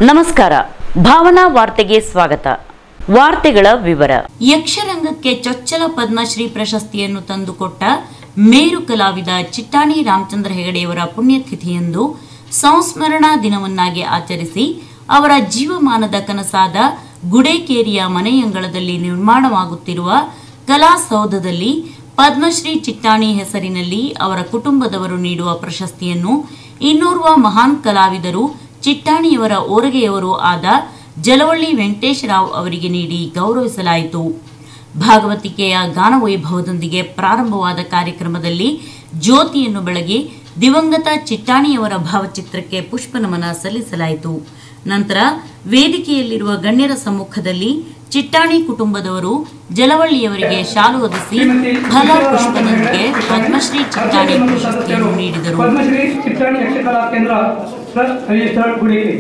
ನಮಸ್ಕಾರ ಭಾವನಾ ವಾರ್ತೆಗೆ ಸ್ವಾಗತ ವಾರ್ತೆಗಳ ವಿವರ ಯಕ್ಷರಂಗಕ್ಕೆ ಚೊಚ್ಚಲ ಪದ್ಮಶ್ರೀ ಪ್ರಶಸ್ತಿಯನ್ನು ತಂದುಕೊಟ್ಟ ಮೇರು ಕಲಾವಿದ ಚಿಟ್ಟಾಣಿ ರಾಮಚಂದ್ರ ಹೆಗಡೆಯವರ ಪುಣ್ಯತಿಥಿಯಂದು ಸಂಸ್ಮರಣಾ ದಿನವನ್ನಾಗಿ ಆಚರಿಸಿ ಅವರ ಜೀವಮಾನದ ಕನಸಾದ ಗುಡೇಕೇರಿಯ ಮನೆಯಂಗಳದಲ್ಲಿ ನಿರ್ಮಾಣವಾಗುತ್ತಿರುವ ಕಲಾಸೌಧದಲ್ಲಿ ಪದ್ಮಶ್ರೀ ಚಿಟ್ಟಾಣಿ ಹೆಸರಿನಲ್ಲಿ ಅವರ ಕುಟುಂಬದವರು ನೀಡುವ ಪ್ರಶಸ್ತಿಯನ್ನು ಇನ್ನೋರ್ವ ಮಹಾನ್ ಕಲಾವಿದರು ಚಿಟ್ಟಾಣಿಯವರ ಓರಗೆಯವರು ಆದ ಜಲವಳ್ಳಿ ವೆಂಕಟೇಶರಾವ್ ಅವರಿಗೆ ನೀಡಿ ಗೌರವಿಸಲಾಯಿತು ಭಾಗವತಿಕೆಯ ಗಾನವೈಭವದೊಂದಿಗೆ ಪ್ರಾರಂಭವಾದ ಕಾರ್ಯಕ್ರಮದಲ್ಲಿ ಜ್ಯೋತಿಯನ್ನು ಬೆಳಗಿ ದಿವಂಗತ ಚಿಟ್ಟಾಣಿಯವರ ಭಾವಚಿತ್ರಕ್ಕೆ ಪುಷ್ಪನಮನ ಸಲ್ಲಿಸಲಾಯಿತು ನಂತರ ವೇದಿಕೆಯಲ್ಲಿರುವ ಗಣ್ಯರ ಸಮ್ಮುಖದಲ್ಲಿ ಚಿಟ್ಟಾಣಿ ಕುಟುಂಬದವರು ಜಲವಳ್ಳಿಯವರಿಗೆ ಶಾಲು ಹೊದಿಸಿ ಫಲ ಪುಷ್ಪದೊಂದಿಗೆ ಪದ್ಮಶ್ರೀ ಚಿಟ್ಟಾಣಿ ಪ್ರಶಸ್ತಿಯನ್ನು ನೀಡಿದರು ಪದ್ಮಶ್ರೀ ಚಿಟ್ಟಾಣಿ ಯಕ್ಷಕಲಾ ಕೇಂದ್ರ ಟ್ರಸ್ಟ್ ರಿಜಿಸ್ಟರ್ಡ್ ಗುಡಿಗೆ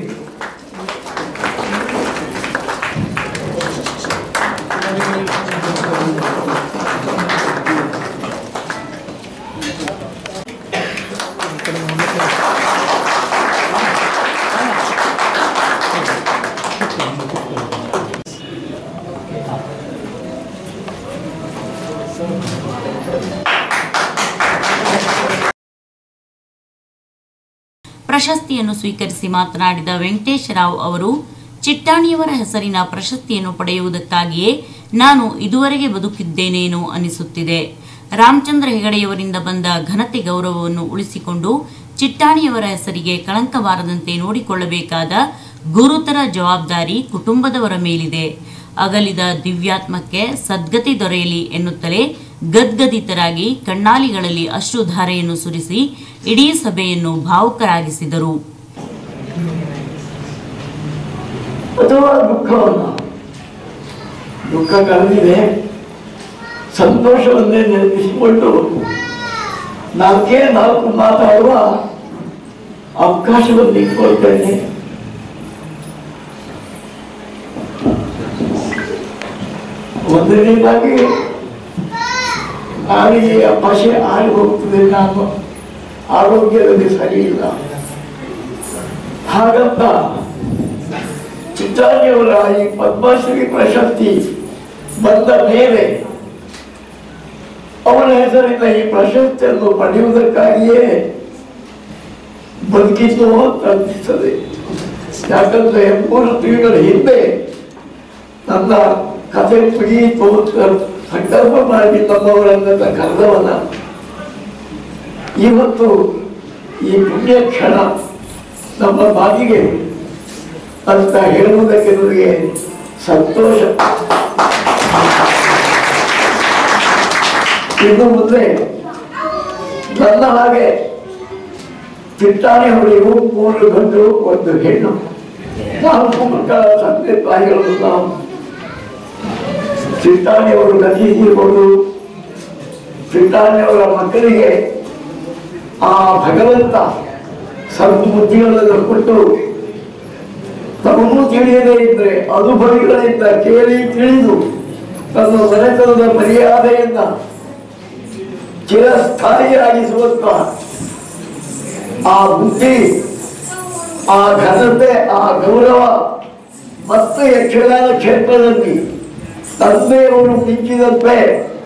ಪ್ರಶಸ್ತಿಯನ್ನು ಸ್ವೀಕರಿಸಿ ಮಾತನಾಡಿದ ವೆಂಕಟೇಶರಾವ್ ಅವರು ಚಿಟ್ಟಾಣಿಯವರ ಹೆಸರಿನ ಪ್ರಶಸ್ತಿಯನ್ನು ಪಡೆಯುವುದಕ್ಕಾಗಿಯೇ ನಾನು ಇದುವರೆಗೆ ಬದುಕಿದ್ದೇನೇನೋ ಅನಿಸುತ್ತಿದೆ ರಾಮಚಂದ್ರ ಹೆಗಡೆಯವರಿಂದ ಬಂದ ಘನತೆ ಗೌರವವನ್ನು ಉಳಿಸಿಕೊಂಡು ಚಿಟ್ಟಾಣಿಯವರ ಹೆಸರಿಗೆ ಕಳಂಕ ಬಾರದಂತೆ ನೋಡಿಕೊಳ್ಳಬೇಕಾದ ಗುರುತರ ಜವಾಬ್ದಾರಿ ಕುಟುಂಬದವರ ಮೇಲಿದೆ ಅಗಲಿದ ದಿವ್ಯಾತ್ಮಕ್ಕೆ ಸದ್ಗತಿ ದೊರೆಯಲಿ ಎನ್ನುತ್ತಲೇ ಗದ್ಗದಿತರಾಗಿ ಕಣ್ಣಾಲಿಗಳಲ್ಲಿ ಅಶ್ರುಧಾರೆಯನ್ನು ಸುರಿಸಿ ಇಡೀ ಸಭೆಯನ್ನು ಭಾವುಕರಾಗಿಸಿದರು ಅಥವಾ ದುಃಖವನ್ನ ದುಃಖ ಕಳೆದಿದೆ ಸಂತೋಷವನ್ನೇ ನೆನಪಿಸಿಕೊಂಡು ನಾಲ್ಕೇ ನಾಲ್ಕು ಮಾತಾಡುವ ಅವಕಾಶವನ್ನು ಇಟ್ಕೊಳ್ತೇನೆ ಒಂದನೇದಾಗಿ ನಾಲಿಗೆ ಭಾಷೆ ಆಗಿ ಹೋಗ್ತದೆ ನಾನು ಆರೋಗ್ಯದಲ್ಲಿ ಸರಿ ಇಲ್ಲ ಹಾಗಂತ ಚಿತ್ತಾಣಿಯವರ ಈ ಪದ್ಮಶ್ರೀ ಪ್ರಶಸ್ತಿ ಬಂದ ಮೇಲೆ ಅವರ ಹೆಸರಿನ ಈ ಪ್ರಶಸ್ತಿಯನ್ನು ಪಡೆಯುವುದಕ್ಕಾಗಿಯೇ ಬದುಕಿದ್ದು ಅಂತ ಅನಿಸ್ತದೆ ಯಾಕಂದ್ರೆ ಮೂರು ತಿಂಗಳ ಹಿಂದೆ ನನ್ನ ಕಥೆ ಮುಗಿಯಿತು ಅಂತ ಸಂಕಲ್ಪ ಮಾಡಿ ನಮ್ಮವರನ್ನ ಕರೆದವನ ಇವತ್ತು ಈ ಪುಣ್ಯ ಕ್ಷಣ ನಮ್ಮ ಬಾಗಿಗೆ ಅಂತ ಹೇಳುವುದಕ್ಕೆ ನನಗೆ ಸಂತೋಷ ಇನ್ನು ಮುಂದೆ ನನ್ನ ಹಾಗೆ ಚಿಟ್ಟಾಣಿ ಹೊಡೆಯು ಮೂರು ಗಂಡು ಒಂದು ಹೆಣ್ಣು ನಾಲ್ಕು ಮಕ್ಕಳ ತಂದೆ ತಾಯಿಗಳನ್ನು ನಾವು ಚಿಟ್ಟಾಣಿಯವರು ನಚಿಸಿಕೊಂಡು ಚಿಟ್ಟಾಣಿಯವರ ಮಕ್ಕಳಿಗೆ ಆ ಭಗವಂತ ಸದ್ಬುದ್ಧಿಗಳನ್ನು ಕೊಟ್ಟು ತಮಗೂ ತಿಳಿಯದೇ ಇದ್ರೆ ಅನುಭವಿಗಳಿಂದ ಕೇಳಿ ತಿಳಿದು ತನ್ನ ಮನೆತನದ ಮರ್ಯಾದೆಯಿಂದ ಚಿರಸ್ಥಾಯಿಯಾಗಿಸುವಂತ ಆ ಬುದ್ಧಿ ಆ ಘನತೆ ಆ ಗೌರವ ಮತ್ತು ಯಕ್ಷಗಾನ ಕ್ಷೇತ್ರದಲ್ಲಿ ತಂದೆಯವರು ಮಿಂಚಿದಂತೆ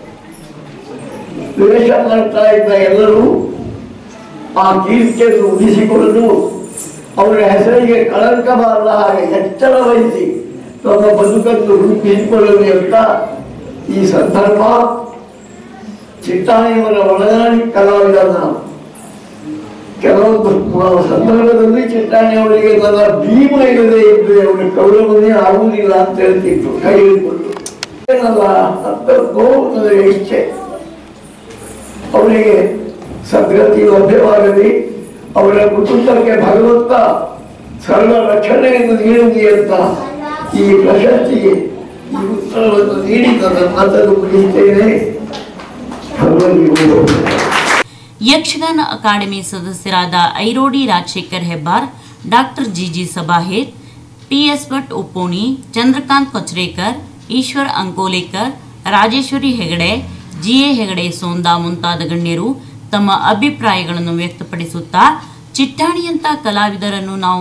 ದ್ವೇಷ ಮಾಡ್ತಾ ಇದ್ದ ಎಲ್ಲರೂ ಆ ಕೀರ್ತಿಯನ್ನು ಉಳಿಸಿಕೊಂಡು ಅವರ ಹೆಸರಿಗೆ ಕಳಂಕ ಬಾರದ ಹಾಗೆ ಎಚ್ಚರ ವಹಿಸಿ ತಮ್ಮ ಬದುಕನ್ನು ರೂಪಿಸಿಕೊಳ್ಳಲಿ ಅಂತ ಈ ಸಂದರ್ಭ ಚಿಟ್ಟಾಣಿಯವರ ಒಳಗಾಣಿ ಕಲಾವಿದ ನಾವು ಕೆಲವೊಂದು ಮ- ಸಂದರ್ಭದಲ್ಲಿ ಚಿಟ್ಟಾಣಿಯವರಿಗೆ ನನ್ನ ಭೀಮ ಇಲ್ಲದೆ ಇದ್ರೆ ಅವರ ಗೌರವನೇ ಆಗುವುದಿಲ್ಲ ಅಂತ ಹೇಳ್ತಿತ್ತು ಕೈ ಹಿಡಿದುಕೊಂಡು ನನ್ನ ಅಂತ ನೋವು ನನಗೆ ಇಚ್ಛೆ ಅವರಿಗೆ ಸದ್ಗತಿ ಲಭ್ಯವಾಗಲಿ ಅವರ ಕುಟುಂಬಕ್ಕೆ ಭಗವಂತ ಸರ್ವ ರಕ್ಷಣೆಯನ್ನು ನೀಡುವುದಿ ಅಂತ ಈ ಪ್ರಶಸ್ತಿಗೆ ಈ ಉತ್ತರವನ್ನು ನೀಡಿ ನನ್ನ ಮಾತನ್ನು ಮುಗಿಸ್ತೇನೆ ಭಗವಂತನಿಗೂ ಯಕ್ಷಗಾನ ಅಕಾಡೆಮಿ ಸದಸ್ಯರಾದ Irodi Rajashekhar Hebbar doctor GG Sabaher TS Bhat Upponi Chandrakant Kochrekar Ishwar Ankolekar Rajeshwari Hegde GA Hegde Sonda ಮುಂತಾದ ಗಣ್ಯರು ತಮ್ಮ ಅಭಿಪ್ರಾಯಗಳನ್ನು ವ್ಯಕ್ತಪಡಿಸುತ್ತಾ ಚಿಟ್ಟಾಣಿಯಂಥ ಕಲಾವಿದರನ್ನು ನಾವು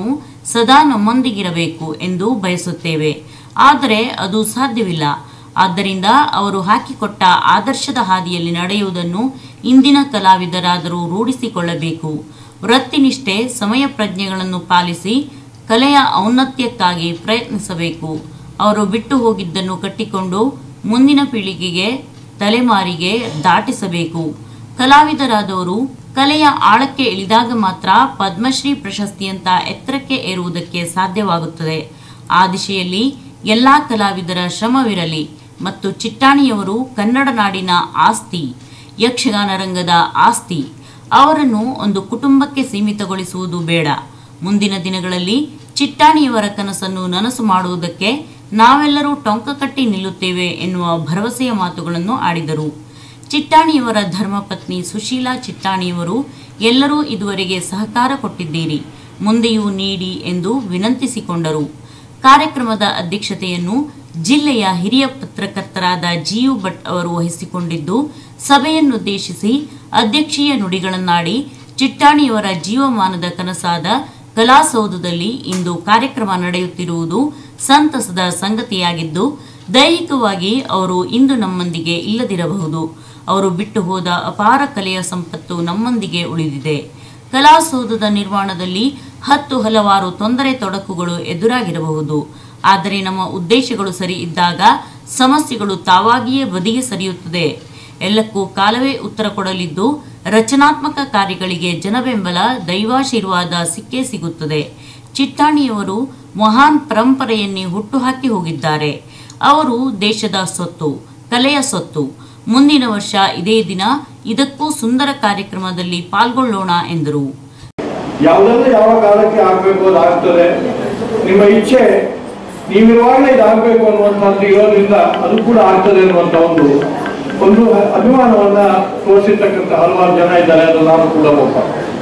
ಸದಾ ನಮ್ಮೊಂದಿಗಿರಬೇಕು ಎಂದು ಬಯಸುತ್ತೇವೆ ಆದರೆ ಅದು ಸಾಧ್ಯವಿಲ್ಲ ಆದ್ದರಿಂದ ಅವರು ಹಾಕಿಕೊಟ್ಟ ಆದರ್ಶದ ಹಾದಿಯಲ್ಲಿ ನಡೆಯುವುದನ್ನು ಇಂದಿನ ಕಲಾವಿದರಾದರೂ ರೂಢಿಸಿಕೊಳ್ಳಬೇಕು ವೃತ್ತಿನಿಷ್ಠೆ ಸಮಯ ಪ್ರಜ್ಞೆಗಳನ್ನು ಪಾಲಿಸಿ ಕಲೆಯ ಔನ್ನತ್ಯಕ್ಕಾಗಿ ಪ್ರಯತ್ನಿಸಬೇಕು ಅವರು ಬಿಟ್ಟು ಹೋಗಿದ್ದನ್ನು ಕಟ್ಟಿಕೊಂಡು ಮುಂದಿನ ಪೀಳಿಗೆಗೆ ತಲೆಮಾರಿಗೆ ದಾಟಿಸಬೇಕು ಕಲಾವಿದರಾದವರು ಕಲೆಯ ಆಳಕ್ಕೆ ಇಳಿದಾಗ ಮಾತ್ರ ಪದ್ಮಶ್ರೀ ಪ್ರಶಸ್ತಿಯಂತ ಎತ್ತರಕ್ಕೆ ಏರುವುದಕ್ಕೆ ಸಾಧ್ಯವಾಗುತ್ತದೆ ಆ ದಿಶೆಯಲ್ಲಿ ಎಲ್ಲ ಕಲಾವಿದರ ಶ್ರಮವಿರಲಿ ಮತ್ತು ಚಿಟ್ಟಾಣಿಯವರು ಕನ್ನಡ ನಾಡಿನ ಆಸ್ತಿ ಯಕ್ಷಗಾನ ರಂಗದ ಆಸ್ತಿ ಅವರನ್ನು ಒಂದು ಕುಟುಂಬಕ್ಕೆ ಸೀಮಿತಗೊಳಿಸುವುದು ಬೇಡ ಮುಂದಿನ ದಿನಗಳಲ್ಲಿ ಚಿಟ್ಟಾಣಿಯವರ ಕನಸನ್ನು ನನಸು ಮಾಡುವುದಕ್ಕೆ ನಾವೆಲ್ಲರೂ ಟೊಂಕ ಕಟ್ಟಿ ನಿಲ್ಲುತ್ತೇವೆ ಎನ್ನುವ ಭರವಸೆಯ ಮಾತುಗಳನ್ನು ಆಡಿದರು ಚಿಟ್ಟಾಣಿಯವರ ಧರ್ಮಪತ್ನಿ ಸುಶೀಲಾ ಚಿಟ್ಟಾಣಿಯವರು ಎಲ್ಲರೂ ಇದುವರೆಗೆ ಸಹಕಾರ ಕೊಟ್ಟಿದ್ದೀರಿ ಮುಂದೆಯೂ ನೀಡಿ ಎಂದು ವಿನಂತಿಸಿಕೊಂಡರು ಕಾರ್ಯಕ್ರಮದ ಅಧ್ಯಕ್ಷತೆಯನ್ನು ಜಿಲ್ಲೆಯ ಹಿರಿಯ ಪತ್ರಕರ್ತರಾದ ಜಿಯು ಭಟ್ ಅವರು ವಹಿಸಿಕೊಂಡಿದ್ದು ಸಭೆಯನ್ನುದ್ದೇಶಿಸಿ ಅಧ್ಯಕ್ಷೀಯ ನುಡಿಗಳನ್ನಾಡಿ ಚಿಟ್ಟಾಣಿಯವರ ಜೀವಮಾನದ ಕನಸಾದ ಕಲಾಸೌಧದಲ್ಲಿ ಇಂದು ಕಾರ್ಯಕ್ರಮ ನಡೆಯುತ್ತಿರುವುದು ಸಂತಸದ ಸಂಗತಿಯಾಗಿದ್ದು ದೈಹಿಕವಾಗಿ ಅವರು ಇಂದು ನಮ್ಮೊಂದಿಗೆ ಇಲ್ಲದಿರಬಹುದು ಅವರು ಬಿಟ್ಟು ಹೋದ ಅಪಾರ ಕಲೆಯ ಸಂಪತ್ತು ನಮ್ಮೊಂದಿಗೆ ಉಳಿದಿದೆ ಕಲಾಸೌಧದ ನಿರ್ಮಾಣದಲ್ಲಿ ಹತ್ತು ಹಲವಾರು ತೊಂದರೆ ತೊಡಕುಗಳು ಎದುರಾಗಿರಬಹುದು ಆದರೆ ನಮ್ಮ ಉದ್ದೇಶಗಳು ಸರಿ ಇದ್ದಾಗ ಸಮಸ್ಯೆಗಳು ತಾವಾಗಿಯೇ ಬದಿಗೆ ಸರಿಯುತ್ತದೆ ಎಲ್ಲಕ್ಕೂ ಕಾಲವೇ ಉತ್ತರ ಕೊಡಲಿದ್ದು ರಚನಾತ್ಮಕ ಕಾರ್ಯಗಳಿಗೆ ಜನಬೆಂಬಲ ದೈವಾಶೀರ್ವಾದ ಸಿಕ್ಕೇ ಸಿಗುತ್ತದೆ ಚಿಟ್ಟಾಣಿಯವರು ಮಹಾನ್ ಪರಂಪರೆಯನ್ನೇ ಹುಟ್ಟುಹಾಕಿ ಹೋಗಿದ್ದಾರೆ ಅವರು ದೇಶದ ಸೊತ್ತು ಕಲೆಯ ಸೊತ್ತು ಮುಂದಿನ ವರ್ಷ ಇದೇ ದಿನ ಇದಕ್ಕೂ ಸುಂದರ ಕಾರ್ಯಕ್ರಮದಲ್ಲಿ ಪಾಲ್ಗೊಳ್ಳೋಣ ಎಂದರು ಯಾವುದೆಲ್ಲ ಯಾವ ಕಾಲಕ್ಕೆ ಆಗ್ಬೇಕು ಅದು ಆಗ್ತದೆ ನಿಮ್ಮ ಇಚ್ಛೆ ನೀವಿರುವಾಗಲೇ ಇದಾಗಬೇಕು ಅನ್ನುವಂಥದ್ದು ಇರೋದ್ರಿಂದ ಅದು ಕೂಡ ಆಗ್ತದೆ ಅನ್ನುವಂಥ ಒಂದು ಒಂದು ಅಭಿಮಾನವನ್ನ ತೋರಿಸಿರ್ತಕ್ಕಂಥ ಹಲವಾರು ಜನ ಇದ್ದಾರೆ ಅದು ನಾನು ಕೂಡ ಒಬ್ಬ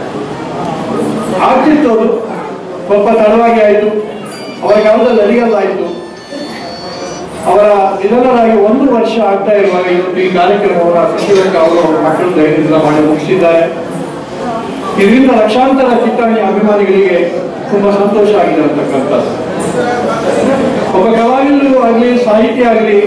ಆಗ್ತಿತ್ತು ಅದು ಸ್ವಲ್ಪ ತಡವಾಗಿ ಆಯಿತು ಅವರ ಕಾಲದಲ್ಲಿ ಅಡಿಗಲ್ಲಾಯಿತು ಅವರ ನಿಧನರಾಗಿ ಒಂದು ವರ್ಷ ಆಗ್ತಾ ಇರುವಾಗ ಇವತ್ತು ಈ ಕಾರ್ಯಕ್ರಮವನ್ನ ಸಚಿವಕ್ಕೆ ಅವರು ಅವರ ಮಕ್ಕಳು ಧೈರ್ಯದಿಂದ ಮಾಡಿ ಮುಗಿಸಿದ್ದಾರೆ ಇದರಿಂದ ಲಕ್ಷಾಂತರ ಚಿಟ್ಟಾಣಿ ಅಭಿಮಾನಿಗಳಿಗೆ ತುಂಬಾ ಸಂತೋಷ ಆಗಿದೆ ಅಂತಕ್ಕಂಥದ್ದು ಒಬ್ಬ ಕಲಾವಿದರು ಆಗಲಿ ಸಾಹಿತಿ ಆಗಲಿ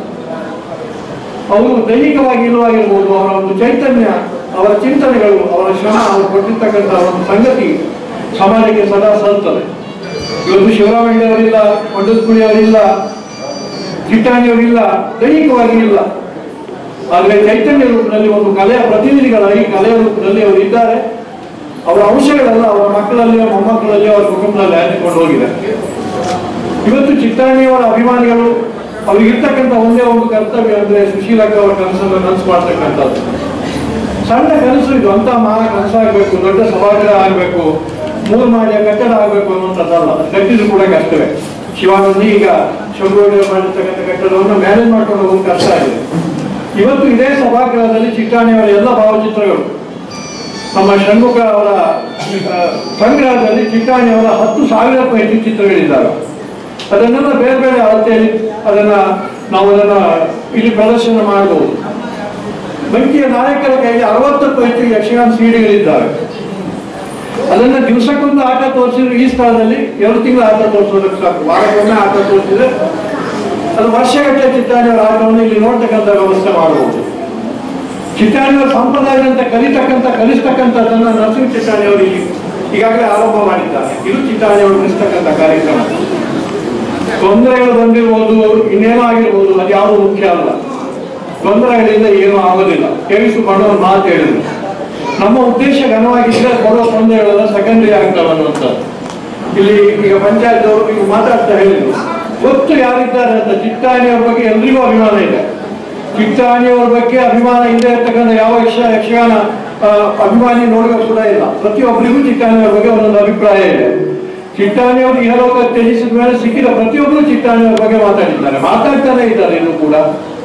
ಅವರು ದೈಹಿಕವಾಗಿ ಇರುವಾಗಿರ್ಬೋದು ಅವರ ಒಂದು ಚೈತನ್ಯ ಅವರ ಚಿಂತನೆಗಳು ಅವರ ಶ್ರಮ ಅವರು ಕೊಟ್ಟಿರ್ತಕ್ಕಂಥ ಒಂದು ಸಂಗತಿ ಸಮಾಜಕ್ಕೆ ಸದಾ ಸಲ್ತದೆ ಇವತ್ತು ಶಿವರಾಮಯ್ಯವರಿಲ್ಲ ಕೊಂಡಸ್ಕುಳಿ ಅವರಿಲ್ಲ ಚಿಟ್ಟಾಣಿಯವರಿಲ್ಲ ದೈಹಿಕವಾಗಿ ಇಲ್ಲ ಆದರೆ ಚೈತನ್ಯ ರೂಪದಲ್ಲಿ ಒಂದು ಕಲೆಯ ಪ್ರತಿನಿಧಿಗಳಾಗಿ ಕಲೆಯ ರೂಪದಲ್ಲಿ ಅವರು ಇದ್ದಾರೆ ಅವರ ಅಂಶಗಳೆಲ್ಲ ಅವರ ಮಕ್ಕಳಲ್ಲಿ ಮೊಮ್ಮಕ್ಕಳಲ್ಲಿ ಅವರ ಕುಟುಂಬದಲ್ಲಿ ಹಂಚಿಕೊಂಡು ಹೋಗಿದೆ ಇವತ್ತು ಚಿಟ್ಟಾಣಿಯವರ ಅಭಿಮಾನಿಗಳು ಅವ್ರಿಗಿರ್ತಕ್ಕಂಥ ಒಂದೇ ಒಂದು ಕರ್ತವ್ಯ ಅಂದ್ರೆ ಸುಶೀಲಕ್ಕ ಅವರ ಕನಸನ್ನು ನನಸು ಮಾಡ್ತಕ್ಕಂಥದ್ದು ಸಣ್ಣ ಕನಸು ಇದು ಅಂತ ಮಹಾ ಕನಸಾಗಬೇಕು ದೊಡ್ಡ ಸಭಾಗೃಹ ಆಗಬೇಕು ಮೂರು ಮಾಡಿಯ ಕಟ್ಟಡ ಆಗಬೇಕು ಅನ್ನುವಂಥದ್ದಲ್ಲ ಕಟ್ಟಿದ್ರು ಕೂಡ ಕಷ್ಟವೇ ಶಿವಾನಂದಿ ಈಗ ಶಂಭುಗೌಡ ಮಾಡಿರ್ತಕ್ಕಂಥ ಕಟ್ಟಡವನ್ನು ಮ್ಯಾನೇಜ್ ಮಾಡ್ಕೊಂಡು ಹೋಗೋದು ಕಷ್ಟ ಆಗಿದೆ ಇವತ್ತು ಇದೇ ಸಭಾಗೃಹದಲ್ಲಿ ಚಿಟ್ಟಾಣಿಯವರ ಎಲ್ಲ ಭಾವಚಿತ್ರಗಳು ನಮ್ಮ ಷಣ್ಮುಖ ಅವರ ಆ, ಸಂಗ್ರಹದಲ್ಲಿ ಚಿಟ್ಟಾಣಿಯವರ ಹತ್ತು ಸಾವಿರಕ್ಕೂ ಹೆಚ್ಚು ಚಿತ್ರಗಳಿದ್ದಾವೆ ಅದನ್ನೆಲ್ಲ ಬೇರೆ ಬೇರೆ ಅಳತೆಯಲ್ಲಿ ಅದನ್ನ ನಾವು ಅದನ್ನ ಇಲ್ಲಿ ಪ್ರದರ್ಶನ ಮಾಡಬಹುದು ಬೆಂಕಿಯ ನಾಯಕರ ಕೈಯಲ್ಲಿ ಅರವತ್ತಕ್ಕೂ ಹೆಚ್ಚು ಯಕ್ಷಗಾನ ಸಿಡಿಗಳಿದ್ದಾವೆ ಅದನ್ನ ದಿವಸಕ್ಕೊಂದು ಆಟ ತೋರಿಸಿದ್ರು ಈ ಸ್ಥಳದಲ್ಲಿ ಎರಡು ತಿಂಗಳ ಆಟ ತೋರಿಸೋದಕ್ಕೆ ಸಾಕು ವಾರಕ್ಕೊಮ್ಮೆ ಆಟ ತೋರಿಸಿದ್ರೆ ಅದು ವರ್ಷಗಟ್ಟಲೆ ಚಿಟ್ಟಾಣಿಯವರ ಆಟವನ್ನು ಇಲ್ಲಿ ನೋಡ್ತಕ್ಕಂಥ ವ್ಯವಸ್ಥೆ ಮಾಡಬಹುದು ಚಿಟ್ಟಾಣಿಯವರ ಸಂಪ್ರದಾಯದಂತ ಕಲಿತಕ್ಕಂಥ ಕಲಿಸ್ತಕ್ಕಂಥದ್ದನ್ನ ನರಸಿಂಹ ಚಿಟ್ಟಾಣಿಯವರು ಇಲ್ಲಿ ಈಗಾಗಲೇ ಆರಂಭ ಮಾಡಿದ್ದಾರೆ ಇದು ಚಿಟ್ಟಾಣಿಯವರು ಕಲಿಸ್ತಕ್ಕಂಥ ಕಾರ್ಯಕ್ರಮ ತೊಂದರೆಗಳು ಬಂದಿರ್ಬೋದು ಇನ್ನೇನೋ ಆಗಿರ್ಬೋದು ಅದು ಯಾವುದು ಮುಖ್ಯ ಅಲ್ಲ ತೊಂದರೆಗಳಿಂದ ಏನೂ ಆಗೋದಿಲ್ಲ ಕೇಳಿಸಿಕೊಂಡು ಒಂದು ಮಾತು ಹೇಳಿದ್ರು ನಮ್ಮ ಉದ್ದೇಶ ಘನವಾಗಿದ್ರೆ ಬರೋ ತೊಂದರೆಗಳೆಲ್ಲ ಸೆಕೆಂಡರಿ ಆಗ್ತವೆ ಅನ್ನುವಂಥದ್ದು ಇಲ್ಲಿ ಈಗ ಪಂಚಾಯತ್ ಅವರು ಈಗ ಮಾತಾಡ್ತಾ ಹೇಳಿದ್ರು ಗೊತ್ತು ಯಾರಿದ್ದಾರೆ ಅಂತ ಚಿಟ್ಟಾಣಿಯವ್ರ ಬಗ್ಗೆ ಎಲ್ರಿಗೂ ಅಭಿಮಾನ ಇದೆ ಚಿಟ್ಟಾಣಿಯವ್ರ ಬಗ್ಗೆ ಅಭಿಮಾನ ಇಲ್ಲದೆ ಇರ್ತಕ್ಕಂಥ ಯಾವ ಯಕ್ಷ ಯಕ್ಷಗಾನ ಆ, ಅಭಿಮಾನಿ ನೋಡುವ ಕೂಡ ಇಲ್ಲ ಪ್ರತಿಯೊಬ್ಬರಿಗೂ ಚಿಟ್ಟಾಣಿಯವ್ರ ಬಗ್ಗೆ ಒಂದೊಂದು ಅಭಿಪ್ರಾಯ ಇದೆ ಚಿಟ್ಟಾಣಿಯವರು ಇಹಲೋಕ ತ್ಯಜಿಸಿದ ಮೇಲೆ ಸಿಕ್ಕಿದ ಪ್ರತಿಯೊಬ್ಬರು ಚಿಟ್ಟಾಣಿಯವ್ರ ಬಗ್ಗೆ ಮಾತಾಡಿದ್ದಾರೆ ಮಾತಾಡ್ತಾನೆ ಇದ್ದಾರೆ ಇನ್ನು ಕೂಡ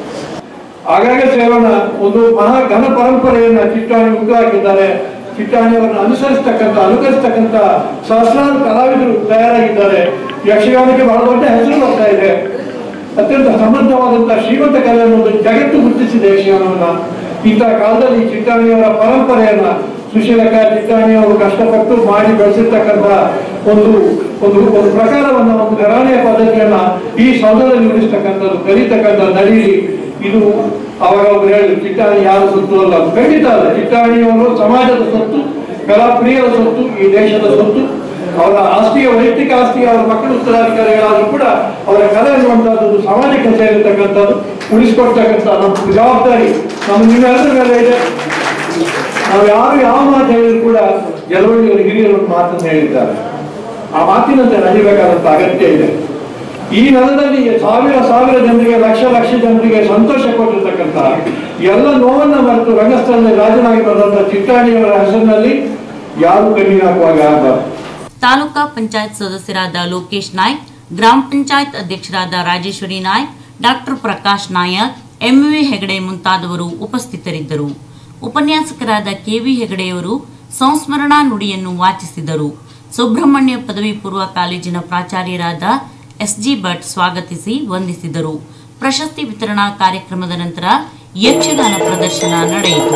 ಆಗಾಗ ಸೇರೋಣ ಒಂದು ಮಹಾ ಘನ ಪರಂಪರೆಯನ್ನ ಚಿಟ್ಟಾಣಿ ಹುಟ್ಟು ಹಾಕಿದ್ದಾರೆ ಚಿಟ್ಟಾಣಿಯವರನ್ನು ಅನುಸರಿಸ್ತಕ್ಕಂಥ ಅನುಕರಿಸ್ತಕ್ಕಂಥ ಸಹಸ್ರಾರು ಕಲಾವಿದರು ತಯಾರಾಗಿದ್ದಾರೆ ಯಕ್ಷಗಾನಕ್ಕೆ ಬಹಳ ದೊಡ್ಡ ಹೆಸರು ಬರ್ತಾ ಇದೆ ಅತ್ಯಂತ ಸಮೃದ್ಧವಾದಂತಹ ಶ್ರೀಮಂತ ಕಲೆ ಅನ್ನೋದು ಜಗತ್ತು ಗುರುತಿಸಿದೆ ಯಕ್ಷಗಾನವನ್ನ ಇಂತಹ ಕಾಲದಲ್ಲಿ ಚಿಟ್ಟಾಣಿಯವರ ಪರಂಪರೆಯನ್ನ ಸುಶೀಲಕ್ಕ ಚಿತ್ತಾಣಿ ಅವರು ಕಷ್ಟಪಟ್ಟು ಮಾಡಿ ಬೆಳೆಸಿರ್ತಕ್ಕಂಥ ಒಂದು ಒಂದು ಒಂದು ಪ್ರಕಾರವನ್ನ ಒಂದು ಘರಾಣೆಯ ಪದ್ಧತಿಯನ್ನ ಈ ಸೌಧದಲ್ಲಿ ಉಳಿಸ್ತಕ್ಕಂಥದ್ದು ಕಲಿತಕ್ಕಂಥ ನಡೀಲಿ ಇದು ಅವಾಗ ಅವರು ಹೇಳಿದ್ರು ಚಿಟ್ಟಾಣಿ ಯಾರು ಸೊತ್ತು ಅಲ್ಲ ಖಂಡಿತ ಅಲ್ಲ ಚಿಟ್ಟಾಣಿಯವರು ಸಮಾಜದ ಸೊತ್ತು ಕಲಾಪ್ರಿಯರ ಸೊತ್ತು ಈ ದೇಶದ ಸೊತ್ತು ಅವರ ಆಸ್ತಿಯ ವೈಯಕ್ತಿಕ ಆಸ್ತಿ ಅವರ ಮಕ್ಕಳು ಉತ್ತರಾಧಿಕಾರಿಗಳಾದ್ರೂ ಕೂಡ ಅವರ ಕಲೆ ಅನ್ನುವಂಥದ್ದು ಸಮಾಜಕ್ಕೆ ಸೇರಿರ್ತಕ್ಕಂಥದ್ದು ಉಳಿಸ್ಕೊಡ್ತಕ್ಕಂಥ ನಮ್ಮ ಜವಾಬ್ದಾರಿ ನಮ್ಮ ನಿಮ್ಮೆಲ್ಲರ ಮೇಲೆ ಇದೆ ನಾವು ಯಾರು ಯಾವ ಮಾತು ಹೇಳಿದ್ರು ಕೂಡ ಜಲವಳ್ಳಿಯವರು ಹಿರಿಯರು ಒಂದು ಮಾತನ್ನು ಹೇಳಿದ್ದಾರೆ ಆ ಮಾತಿನಂತೆ ನಡಿಬೇಕಾದಂತ ಅಗತ್ಯ ಇದೆ ಈ ನೆಲದಲ್ಲಿ ಸಾವಿರ ಸಾವಿರ ಜನರಿಗೆ ಲಕ್ಷ ಲಕ್ಷ ಜನರಿಗೆ ಸಂತೋಷ ಕೊಟ್ಟಿರ್ತಕ್ಕಂಥ ಎಲ್ಲ ನೋವನ್ನ ಮರೆತು ರಂಗಸ್ಥಳದಲ್ಲಿ ರಾಜನಾಗಿ ಬರೆದಂತ ಚಿಟ್ಟಾಣಿಯವರ ಹೆಸರಿನಲ್ಲಿ ಯಾರು ಕಣ್ಣೀರು ಹಾಕುವಾಗ ಆಗಬಾರ್ದು ತಾಲೂಕಾ ಪಂಚಾಯತ್ ಸದಸ್ಯರಾದ ಲೋಕೇಶ್ ನಾಯ್ಕ್ ಗ್ರಾಮ ಪಂಚಾಯತ್ ಅಧ್ಯಕ್ಷರಾದ ರಾಜೇಶ್ವರಿ ನಾಯ್ಕ್ ಡಾಕ್ಟರ್ ಪ್ರಕಾಶ್ ನಾಯಕ್ ಎಂವಿ ಹೆಗಡೆ ಮುಂತಾದವರು ಉಪಸ್ಥಿತರಿದ್ದರು ಉಪನ್ಯಾಸಕರಾದ ಕೆವಿ ಹೆಗಡೆಯವರು ಸಂಸ್ಮರಣಾ ನುಡಿಯನ್ನು ವಾಚಿಸಿದರು ಸುಬ್ರಹ್ಮಣ್ಯ ಪದವಿ ಪೂರ್ವ ಕಾಲೇಜಿನ ಪ್ರಾಚಾರ್ಯರಾದ ಎಸ್ಜಿ ಭಟ್ ಸ್ವಾಗತಿಸಿ ವಂದಿಸಿದರು ಪ್ರಶಸ್ತಿ ವಿತರಣಾ ಕಾರ್ಯಕ್ರಮದ ನಂತರ ಯಕ್ಷಗಾನ ಪ್ರದರ್ಶನ ನಡೆಯಿತು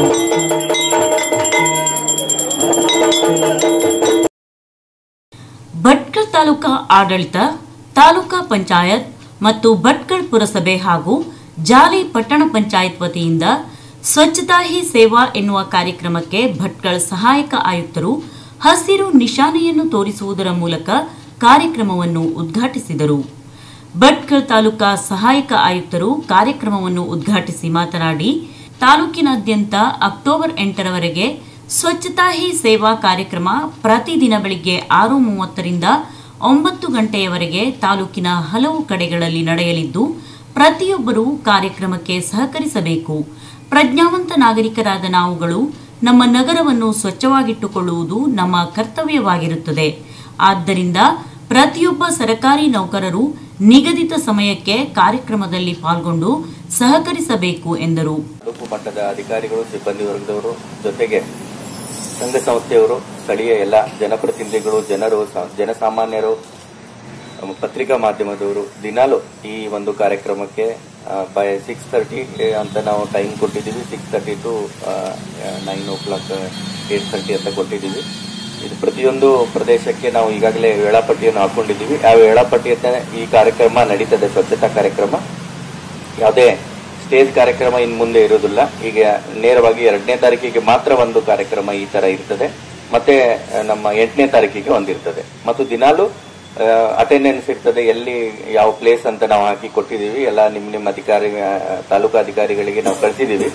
ಭಟ್ಕಳ ತಾಲೂಕಾ ಆಡಳಿತ ತಾಲೂಕಾ ಪಂಚಾಯತ್ ಮತ್ತು ಭಟ್ಕಳ ಪುರಸಭೆ ಹಾಗೂ ಜಾಲಿ ಪಟ್ಟಣ ಪಂಚಾಯತ್ ವತಿಯಿಂದ ಸ್ವಚ್ಛತಾ ಹಿ ಸೇವಾ ಎನ್ನುವ ಕಾರ್ಯಕ್ರಮಕ್ಕೆ ಭಟ್ಕಳ ಸಹಾಯಕ ಆಯುಕ್ತರು ಹಸಿರು ನಿಶಾನೆಯನ್ನು ತೋರಿಸುವುದರ ಮೂಲಕ ಕಾರ್ಯಕ್ರಮವನ್ನು ಉದ್ಘಾಟಿಸಿದರು ಭಟ್ಕಳ ತಾಲೂಕಾ ಸಹಾಯಕ ಆಯುಕ್ತರು ಕಾರ್ಯಕ್ರಮವನ್ನು ಉದ್ಘಾಟಿಸಿ ಮಾತನಾಡಿ ತಾಲೂಕಿನಾದ್ಯಂತ ಅಕ್ಟೋಬರ್ ಎಂಟರವರೆಗೆ ಸ್ವಚ್ಛತಾ ಹಿ ಸೇವಾ ಕಾರ್ಯಕ್ರಮ ಪ್ರತಿದಿನ ಬೆಳಿಗ್ಗೆ ಆರು ಮೂವತ್ತರಿಂದ ಒಂಬತ್ತು ಗಂಟೆಯವರೆಗೆ ತಾಲೂಕಿನ ಹಲವು ಕಡೆಗಳಲ್ಲಿ ನಡೆಯಲಿದ್ದು ಪ್ರತಿಯೊಬ್ಬರೂ ಕಾರ್ಯಕ್ರಮಕ್ಕೆ ಸಹಕರಿಸಬೇಕು ಪ್ರಜ್ಞಾವಂತ ನಾಗರಿಕರಾದ ನಾವುಗಳು ನಮ್ಮ ನಗರವನ್ನು ಸ್ವಚ್ಛವಾಗಿಟ್ಟುಕೊಳ್ಳುವುದು ನಮ್ಮ ಕರ್ತವ್ಯವಾಗಿರುತ್ತದೆ ಆದ್ದರಿಂದ ಪ್ರತಿಯೊಬ್ಬ ಸರಕಾರಿ ನೌಕರರು ನಿಗದಿತ ಸಮಯಕ್ಕೆ ಕಾರ್ಯಕ್ರಮದಲ್ಲಿ ಪಾಲ್ಗೊಂಡು ಸಹಕರಿಸಬೇಕು ಎಂದರು ತಾಲೂಕು ಮಟ್ಟದ ಅಧಿಕಾರಿಗಳು ಸಿಬ್ಬಂದಿ ವರ್ಗದವರು ಜೊತೆಗೆ ಸಂಘ ಸಂಸ್ಥೆಯವರು ಸ್ಥಳೀಯ ಎಲ್ಲ ಜನಪ್ರತಿನಿಧಿಗಳು ಜನರು ಸ- ಜನಸಾಮಾನ್ಯರು ಅಮ್, ಪತ್ರಿಕಾ ಮಾಧ್ಯಮದವರು ದಿನಾಲು ಈ ಒಂದು ಕಾರ್ಯಕ್ರಮಕ್ಕೆ ಬೈ ಸಿಕ್ಸ್ ತರ್ಟಿ ಅಂತ ನಾವು ಟೈಮ್ ಕೊಟ್ಟಿದ್ದೀವಿ six thirty to nine o'clock eight thirty ಅಂತ ಕೊಟ್ಟಿದ್ದೀವಿ ಇದು ಪ್ರತಿಯೊಂದು ಪ್ರದೇಶಕ್ಕೆ ನಾವು ಈಗಾಗಲೇ ವೇಳಾಪಟ್ಟಿಯನ್ನು ಹಾಕೊಂಡಿದ್ದೀವಿ ಆ ವೇಳಾಪಟ್ಟಿಯಂತೆ ಈ ಕಾರ್ಯಕ್ರಮ ನಡೀತದೆ ಸ್ವಚ್ಛತಾ ಕಾರ್ಯಕ್ರಮ ಯಾವುದೇ ಸ್ಟೇಜ್ ಕಾರ್ಯಕ್ರಮ ಇನ್ನು ಮುಂದೆ ಇರುವುದಿಲ್ಲ ಈಗ ನೇರವಾಗಿ ಎರಡನೇ ತಾರೀಕಿಗೆ ಮಾತ್ರ ಒಂದು ಕಾರ್ಯಕ್ರಮ ಈ ತರ ಇರ್ತದೆ ಮತ್ತೆ ಆ, ನಮ್ಮ ಎಂಟನೇ ತಾರೀಕಿಗೆ ಒಂದಿರ್ತದೆ ಮತ್ತು ದಿನಾಲು ಅಟೆಂಡೆನ್ಸ್ ಇರ್ತದೆ ಎಲ್ಲಿ ಯಾವ ಪ್ಲೇಸ್ ಅಂತ ನಾವು ಹಾಕಿ ಕೊಟ್ಟಿದ್ದೀವಿ ಎಲ್ಲ ನಿಮ್ಮ ನಿಮ್ಮ ಅಧಿಕಾರಿ ಆ, ತಾಲೂಕು ಅಧಿಕಾರಿಗಳಿಗೆ ನಾವು ಕಳಿಸಿದ್ದೀವಿ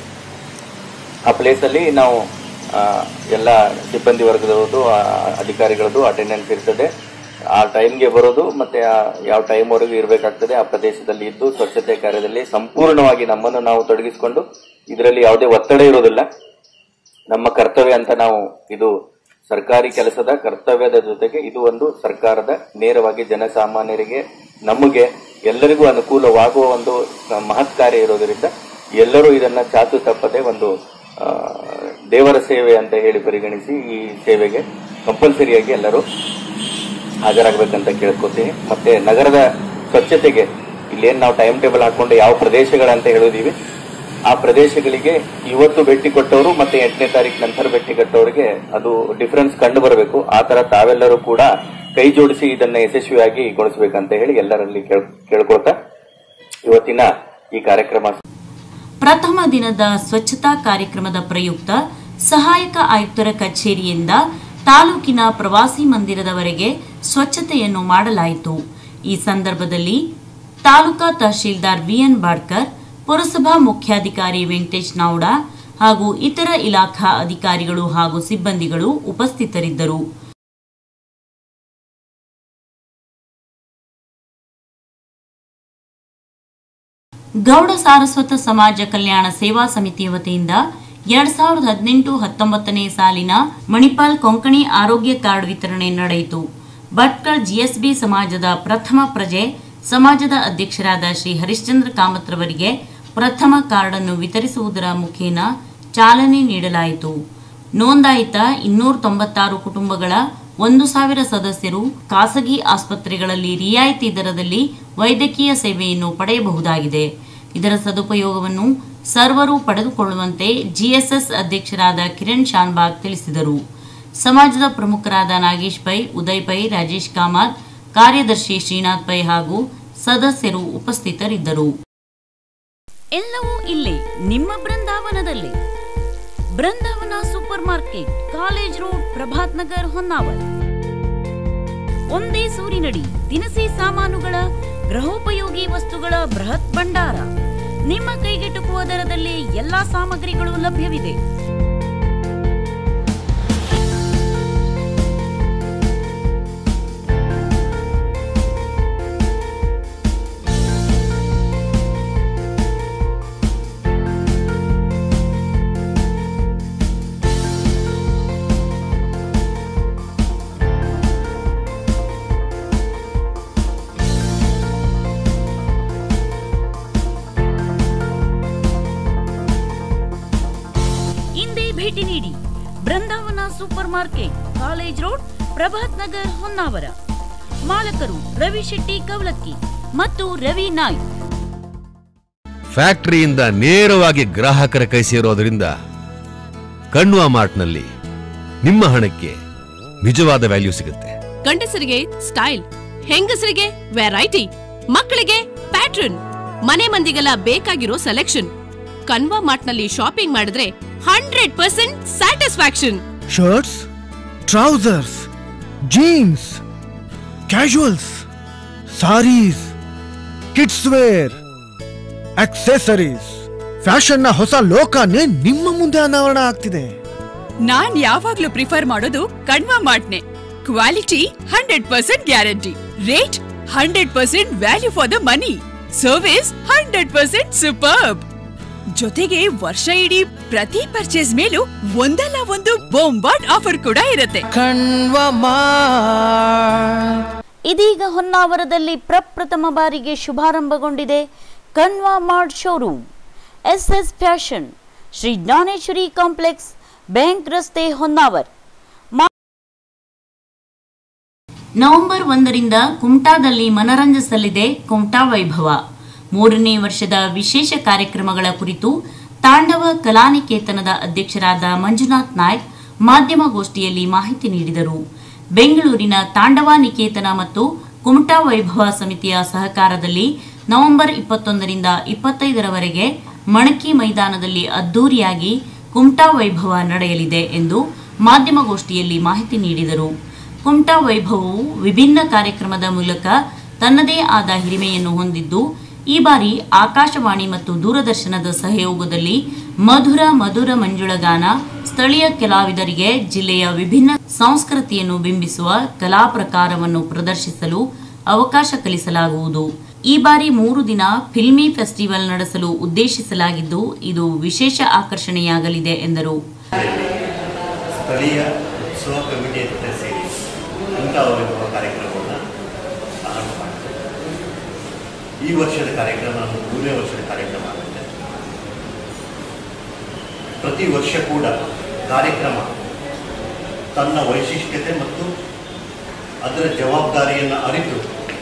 ಆ ಪ್ಲೇಸ್ ಅಲ್ಲಿ ನಾವು ಆ, ಎಲ್ಲ ಸಿಬ್ಬಂದಿ ವರ್ಗದವ್ರದ್ದು ಆ, ಅಧಿಕಾರಿಗಳದ್ದು ಅಟೆಂಡೆನ್ಸ್ ಇರ್ತದೆ ಆ ಟೈಮ್ಗೆ ಬರೋದು ಮತ್ತೆ ಆ ಯಾವ ಟೈಮ್ ವರೆಗೂ ಇರಬೇಕಾಗ್ತದೆ ಆ ಪ್ರದೇಶದಲ್ಲಿ ಇದ್ದು ಸ್ವಚ್ಛತೆ ಕಾರ್ಯದಲ್ಲಿ ಸಂಪೂರ್ಣವಾಗಿ ನಮ್ಮನ್ನು ನಾವು ತೊಡಗಿಸಿಕೊಂಡು ಇದರಲ್ಲಿ ಯಾವುದೇ ಒತ್ತಡ ಇರೋದಿಲ್ಲ ನಮ್ಮ ಕರ್ತವ್ಯ ಅಂತ ನಾವು ಇದು ಸರ್ಕಾರಿ ಕೆಲಸದ ಕರ್ತವ್ಯದ ಜೊತೆಗೆ ಇದು ಒಂದು ಸರ್ಕಾರದ ನೇರವಾಗಿ ಜನಸಾಮಾನ್ಯರಿಗೆ ನಮಗೆ ಎಲ್ಲರಿಗೂ ಅನುಕೂಲವಾಗುವ ಒಂದು ಮಹತ್ ಕಾರ್ಯ ಇರೋದರಿಂದ ಎಲ್ಲರೂ ಇದನ್ನ ಚಾಚು ತಪ್ಪದೆ ಒಂದು ಆ, ದೇವರ ಸೇವೆ ಅಂತ ಹೇಳಿ ಪರಿಗಣಿಸಿ ಈ ಸೇವೆಗೆ ಕಂಪಲ್ಸರಿಯಾಗಿ ಎಲ್ಲರೂ ಹಾಜರಾಗಬೇಕಂತ ಕೇಳ್ಕೊತೀನಿ ಮತ್ತೆ ನಗರದ ಸ್ವಚ್ಛತೆಗೆ ಇಲ್ಲೇನ್ ನಾವು ಟೈಮ್ ಟೇಬಲ್ ಹಾಕೊಂಡು ಯಾವ ಪ್ರದೇಶಗಳಂತ ಹೇಳಿದೀವಿ ಆ ಪ್ರದೇಶಗಳಿಗೆ ಇವತ್ತು ಭೇಟಿ ಕೊಟ್ಟವರು ಮತ್ತೆ ಎಂಟನೇ ತಾರೀಕು ನಂತರ ಭೇಟಿ ಕೊಟ್ಟವರಿಗೆ ಅದು ಡಿಫರೆನ್ಸ್ ಕಂಡು ಬರಬೇಕು ಆ ತರ ತಾವೆಲ್ಲರೂ ಕೂಡ ಕೈ ಜೋಡಿಸಿ ಇದನ್ನ ಯಶಸ್ವಿಯಾಗಿ ಗೊಳಿಸಬೇಕಂತ ಹೇಳಿ ಎಲ್ಲರಲ್ಲಿ ಕೇಳ್- ಕೇಳ್ಕೊಳ್ತಾ ಇವತ್ತಿನ ಈ ಕಾರ್ಯಕ್ರಮ ಪ್ರಥಮ ದಿನದ ಸ್ವಚ್ಛತಾ ಕಾರ್ಯಕ್ರಮದ ಪ್ರಯುಕ್ತ ಸಹಾಯಕ ಆಯುಕ್ತರ ಕಚೇರಿಯಿಂದ ತಾಲೂಕಿನ ಪ್ರವಾಸಿ ಮಂದಿರದವರೆಗೆ ಸ್ವಚ್ಛತೆಯನ್ನು ಮಾಡಲಾಯಿತು ಈ ಸಂದರ್ಭದಲ್ಲಿ ತಾಲೂಕಾ ತಹಶೀಲ್ದಾರ್ ವಿಎನ್ ಬಾಡ್ಕರ್ ಪುರಸಭಾ ಮುಖ್ಯಾಧಿಕಾರಿ ವೆಂಕಟೇಶ್ ನಾವ್ಡ ಹಾಗೂ ಇತರ ಇಲಾಖಾ ಅಧಿಕಾರಿಗಳು ಹಾಗೂ ಸಿಬ್ಬಂದಿಗಳು ಉಪಸ್ಥಿತರಿದ್ದರು ಗೌಡ ಸಾರಸ್ವತ ಸಮಾಜ ಕಲ್ಯಾಣ ಸೇವಾ ಸಮಿತಿಯ ವತಿಯಿಂದ ಎರಡ್ ಸಾವಿರದ ಹದಿನೆಂಟು ಹತ್ತೊಂಬತ್ತನೇ ಸಾಲಿನ ಮಣಿಪಾಲ್ ಕೊಂಕಣಿ ಆರೋಗ್ಯ ಕಾರ್ಡ್ ವಿತರಣೆ ನಡೆಯಿತು ಭಟ್ಕಳ್ ಜಿಎಸ್ಬಿ ಸಮಾಜದ ಪ್ರಥಮ ಪ್ರಜೆ ಸಮಾಜದ ಅಧ್ಯಕ್ಷರಾದ ಶ್ರೀ ಹರಿಶ್ಚಂದ್ರ ಕಾಮತ್ರವರಿಗೆ ಪ್ರಥಮ ಕಾರ್ಡ್ ಅನ್ನು ವಿತರಿಸುವುದರ ಮುಖೇನ ಚಾಲನೆ ನೀಡಲಾಯಿತು ನೋಂದಾಯಿತ ಇನ್ನೂರ ತೊಂಬತ್ತಾರು ಕುಟುಂಬಗಳ ಒಂದು ಸಾವಿರ ಸದಸ್ಯರು ಖಾಸಗಿ ಆಸ್ಪತ್ರೆಗಳಲ್ಲಿ ರಿಯಾಯಿತಿ ದರದಲ್ಲಿ ವೈದ್ಯಕೀಯ ಸೇವೆಯನ್ನು ಪಡೆಯಬಹುದಾಗಿದೆ ಇದರ ಸದುಪಯೋಗವನ್ನು ಸರ್ವರು ಪಡೆದುಕೊಳ್ಳುವಂತೆ ಜಿಎಸ್ಎಸ್ ಅಧ್ಯಕ್ಷರಾದ ಕಿರಣ್ ಶಾನ್ಬಾಗ್ ತಿಳಿಸಿದರು ಸಮಾಜದ ಪ್ರಮುಖರಾದ ನಾಗೇಶ್ ಪೈ ಉದಯ್ ಪೈ ರಾಜೇಶ್ ಕಾಮತ್ ಕಾರ್ಯದರ್ಶಿ ಶ್ರೀನಾಥ್ ಪೈ ಹಾಗೂ ಸದಸ್ಯರು ಉಪಸ್ಥಿತರಿದ್ದರು ಎಲ್ಲವೂ ಇಲ್ಲೇ ನಿಮ್ಮ ಬೃಂದಾವನದಲ್ಲಿ Brindavan supermarket college road Prabhat Nagar Honnavar ಒಂದೇ ಸೂರಿನಡಿ ದಿನಸಿ ಸಾಮಾನುಗಳ ಗೃಹೋಪಯೋಗಿ ವಸ್ತುಗಳ ಬೃಹತ್ ಭಂಡಾರ ನಿಮ್ಮ ಕೈಗೆಟುಕುವ ದರದಲ್ಲಿ ಎಲ್ಲಾ ಸಾಮಗ್ರಿಗಳು ಲಭ್ಯವಿದೆ ಇಂದೇ ಭೇಟಿ ನೀಡಿ Brindavan supermarket college road Prabhat Nagar Honnavar ಮಾಲಕರು ರವಿ ಶೆಟ್ಟಿ ಕವಲಕ್ಕಿ ಮತ್ತು ರವಿ ನಾಯ್ಕ್ ಫ್ಯಾಕ್ಟರಿಯಿಂದ ನೇರವಾಗಿ ಗ್ರಾಹಕರ ಕೈ ಸೇರೋದರಿಂದ ಕಣ್ವಾ ಮಾರ್ಟ್ನಲ್ಲಿ ನಿಮ್ಮ ಹಣಕ್ಕೆ ನಿಜವಾದ ವ್ಯಾಲ್ಯೂ ಸಿಗುತ್ತೆ ಗಂಡಸರಿಗೆ ಸ್ಟೈಲ್ ಹೆಂಗಸರಿಗೆ ವೆರೈಟಿ ಮಕ್ಕಳಿಗೆ ಪ್ಯಾಟ್ರನ್ ಮನೆ ಮಂದಿಗೆಲ್ಲ ಬೇಕಾಗಿರೋ ಸೆಲೆಕ್ಷನ್ ಕನ್ವಾ ಮಾರ್ಟ್ನಲ್ಲಿ ಶಾಪಿಂಗ್ ಮಾಡಿದ್ರೆ hundred percent satisfaction shirts trousers jeans casuals saris kids wear accessories ಫ್ಯಾಷನ್ನ ಹೊಸ ಲೋಕನೇ ನಿಮ್ಮ ಮುಂದೆ ಅನಾವರಣ ಆಗ್ತಿದೆ ನಾನ್ ಯಾವಾಗ್ಲೂ ಪ್ರಿಫರ್ ಮಾಡೋದು ಕಣ್ವಾ ಮಾರ್ಟ್ನೆ quality hundred percent guarantee rate hundred percent value for the money service hundred percent superb ಜೊತೆಗೆ ವರ್ಷ ಇಡೀ ಪ್ರತಿ ಪರ್ಚೇಸ್ ಮೇಲೂ ಒಂದಲ್ಲ ಒಂದು ಬೊಂಬಾಟ್ ಆಫರ್ ಕೂಡ ಇರುತ್ತೆ ಇದೀಗ ಹೊನ್ನಾವರದಲ್ಲಿ ಪ್ರಪ್ರಥಮ ಬಾರಿಗೆ ಶುಭಾರಂಭಗೊಂಡಿದೆ Kanva mart showroom S S fashion Shri Dnyaneshwari complex bank ರಸ್ತೆ ಹೊನ್ನಾವರ್ ನವೆಂಬರ್ ಒಂದರಿಂದ ಕುಮಟಾದಲ್ಲಿ ಮನರಂಜಿಸಲಿದೆ ಕುಮಟಾ ವೈಭವ ಮೂರನೇ ವರ್ಷದ ವಿಶೇಷ ಕಾರ್ಯಕ್ರಮಗಳ ಕುರಿತು ತಾಂಡವ ಕಲಾನಿಕೇತನದ ಅಧ್ಯಕ್ಷರಾದ ಮಂಜುನಾಥ್ ನಾಯ್ಕ್ ಮಾಧ್ಯಮಗೋಷ್ಠಿಯಲ್ಲಿ ಮಾಹಿತಿ ನೀಡಿದರು ಬೆಂಗಳೂರಿನ ತಾಂಡವ ನಿಕೇತನ ಮತ್ತು ಕುಮಟಾ ವೈಭವ ಸಮಿತಿಯ ಸಹಕಾರದಲ್ಲಿ ನವೆಂಬರ್ ಇಪ್ಪತ್ತೊಂದರಿಂದ ಇಪ್ಪತ್ತೈದರವರೆಗೆ ಮಣಕಿ ಮೈದಾನದಲ್ಲಿ ಅದ್ದೂರಿಯಾಗಿ ಕುಮಟಾ ವೈಭವ ನಡೆಯಲಿದೆ ಎಂದು ಮಾಧ್ಯಮಗೋಷ್ಠಿಯಲ್ಲಿ ಮಾಹಿತಿ ನೀಡಿದರು ಕುಮಟಾ ವೈಭವವು ವಿಭಿನ್ನ ಕಾರ್ಯಕ್ರಮದ ಮೂಲಕ ತನ್ನದೇ ಆದ ಹಿರಿಮೆಯನ್ನು ಹೊಂದಿದ್ದು ಈ ಬಾರಿ ಆಕಾಶವಾಣಿ ಮತ್ತು ದೂರದರ್ಶನದ ಸಹಯೋಗದಲ್ಲಿ ಮಧುರ ಮಧುರ ಮಂಜುಳಗಾನ ಸ್ಥಳೀಯ ಕಲಾವಿದರಿಗೆ ಜಿಲ್ಲೆಯ ವಿಭಿನ್ನ ಸಂಸ್ಕೃತಿಯನ್ನು ಬಿಂಬಿಸುವ ಕಲಾ ಪ್ರಕಾರವನ್ನು ಪ್ರದರ್ಶಿಸಲು ಅವಕಾಶ ಕಲಿಸಲಾಗುವುದು ಈ ಬಾರಿ ಮೂರು ದಿನ ಫಿಲ್ಮಿ ಫೆಸ್ಟಿವಲ್ ನಡೆಸಲು ಉದ್ದೇಶಿಸಲಾಗಿದ್ದು ಇದು ವಿಶೇಷ ಆಕರ್ಷಣೆಯಾಗಲಿದೆ ಎಂದರು ಸ್ಥಳೀಯ ಉತ್ಸವ ಕಮಿಟಿ ಜೊತೆ ಸೇರಿ ಉಂಟಾಗಿರುವ ಕಾರ್ಯಕ್ರಮವನ್ನು ಆರಂಭ ಮಾಡಿದೆ ಈ ವರ್ಷದ ಕಾರ್ಯಕ್ರಮ ನಮ್ಮ ಮೂರನೇ ವರ್ಷದ ಕಾರ್ಯಕ್ರಮ ಆಗುತ್ತೆ ಪ್ರತಿ ವರ್ಷ ಕೂಡ ಕಾರ್ಯಕ್ರಮ ತನ್ನ ವೈಶಿಷ್ಟ್ಯತೆ ಮತ್ತು ಅದರ ಜವಾಬ್ದಾರಿಯನ್ನು ಅರಿತು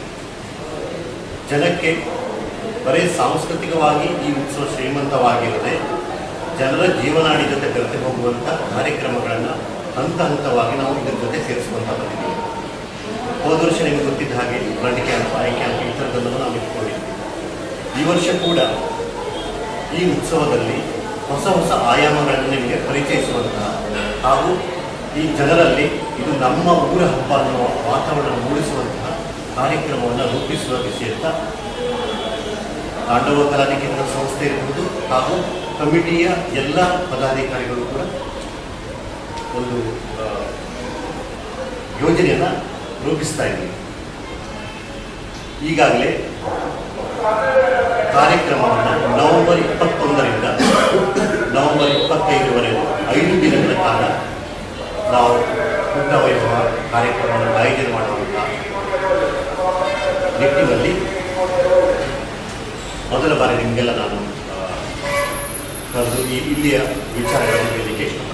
ಜನಕ್ಕೆ ಬರೀ ಸಾಂಸ್ಕೃತಿಕವಾಗಿ ಈ ಉತ್ಸವ ಶ್ರೀಮಂತವಾಗಿರದೆ ಜನರ ಜೀವನಾಡಿ ಜೊತೆ ಬೆರೆತು ಹೋಗುವಂಥ ಕಾರ್ಯಕ್ರಮಗಳನ್ನು ಹಂತ ಹಂತವಾಗಿ ನಾವು ಇದ್ರ ಜೊತೆ ಸೇರಿಸ್ಕೊಂತ ಬಂದಿದ್ದೀವಿ ಹೋದ ವರ್ಷ ನಿಮಗೆ ಗೊತ್ತಿದ್ದ ಹಾಗೆ ಬ್ಲಡ್ ಕ್ಯಾಂಪ್ ಐ ಕ್ಯಾಂಪ್ ಈ ಥರದ್ದನ್ನು ನಾವು ಇಟ್ಕೊಂಡಿದ್ವಿ ಈ ವರ್ಷ ಕೂಡ ಈ ಉತ್ಸವದಲ್ಲಿ ಹೊಸ ಹೊಸ ಆಯಾಮಗಳನ್ನು ನಿಮಗೆ ಪರಿಚಯಿಸುವಂತಹ ಹಾಗೂ ಈ ಜನರಲ್ಲಿ ಇದು ನಮ್ಮ ಊರ ಹಬ್ಬ ಅನ್ನುವ ವಾತಾವರಣ ಮೂಡಿಸುವಂತಹ ಕಾರ್ಯಕ್ರಮವನ್ನು ರೂಪಿಸುವ ವಿಷಯದ ತಾಂಡವ ಕಲಾನಿಕೇಂದ್ರ ಸಂಸ್ಥೆ ಇರಬಹುದು ಹಾಗೂ ಕಮಿಟಿಯ ಎಲ್ಲ ಪದಾಧಿಕಾರಿಗಳು ಕೂಡ ಒಂದು ಆ, ಯೋಜನೆಯನ್ನು ರೂಪಿಸ್ತಾ ಇದ್ದೀವಿ ಈಗಾಗಲೇ ಕಾರ್ಯಕ್ರಮವನ್ನು ನವೆಂಬರ್ ಇಪ್ಪತ್ತೊಂದರಿಂದ ನವೆಂಬರ್ ಇಪ್ಪತ್ತೈದರವರೆಗೂ ಐದು ದಿನಗಳ ಕಾಲ ನಾವು ಊಟ ವೈಭವ ಕಾರ್ಯಕ್ರಮವನ್ನು ಆಯೋಜನೆ ಮಾಡುವಂಥ ನಿಟ್ಟಿನಲ್ಲಿ ಮೊದಲ ಬಾರಿ ನಿಮಗೆಲ್ಲ ನಾನು ಆ, ಕರೆದು ಈ ಇಲ್ಲಿಯ ವಿಚಾರಗಳನ್ನು ಹೇಳಲಿಕ್ಕೆ ಇಷ್ಟಪಡ್ತೀನಿ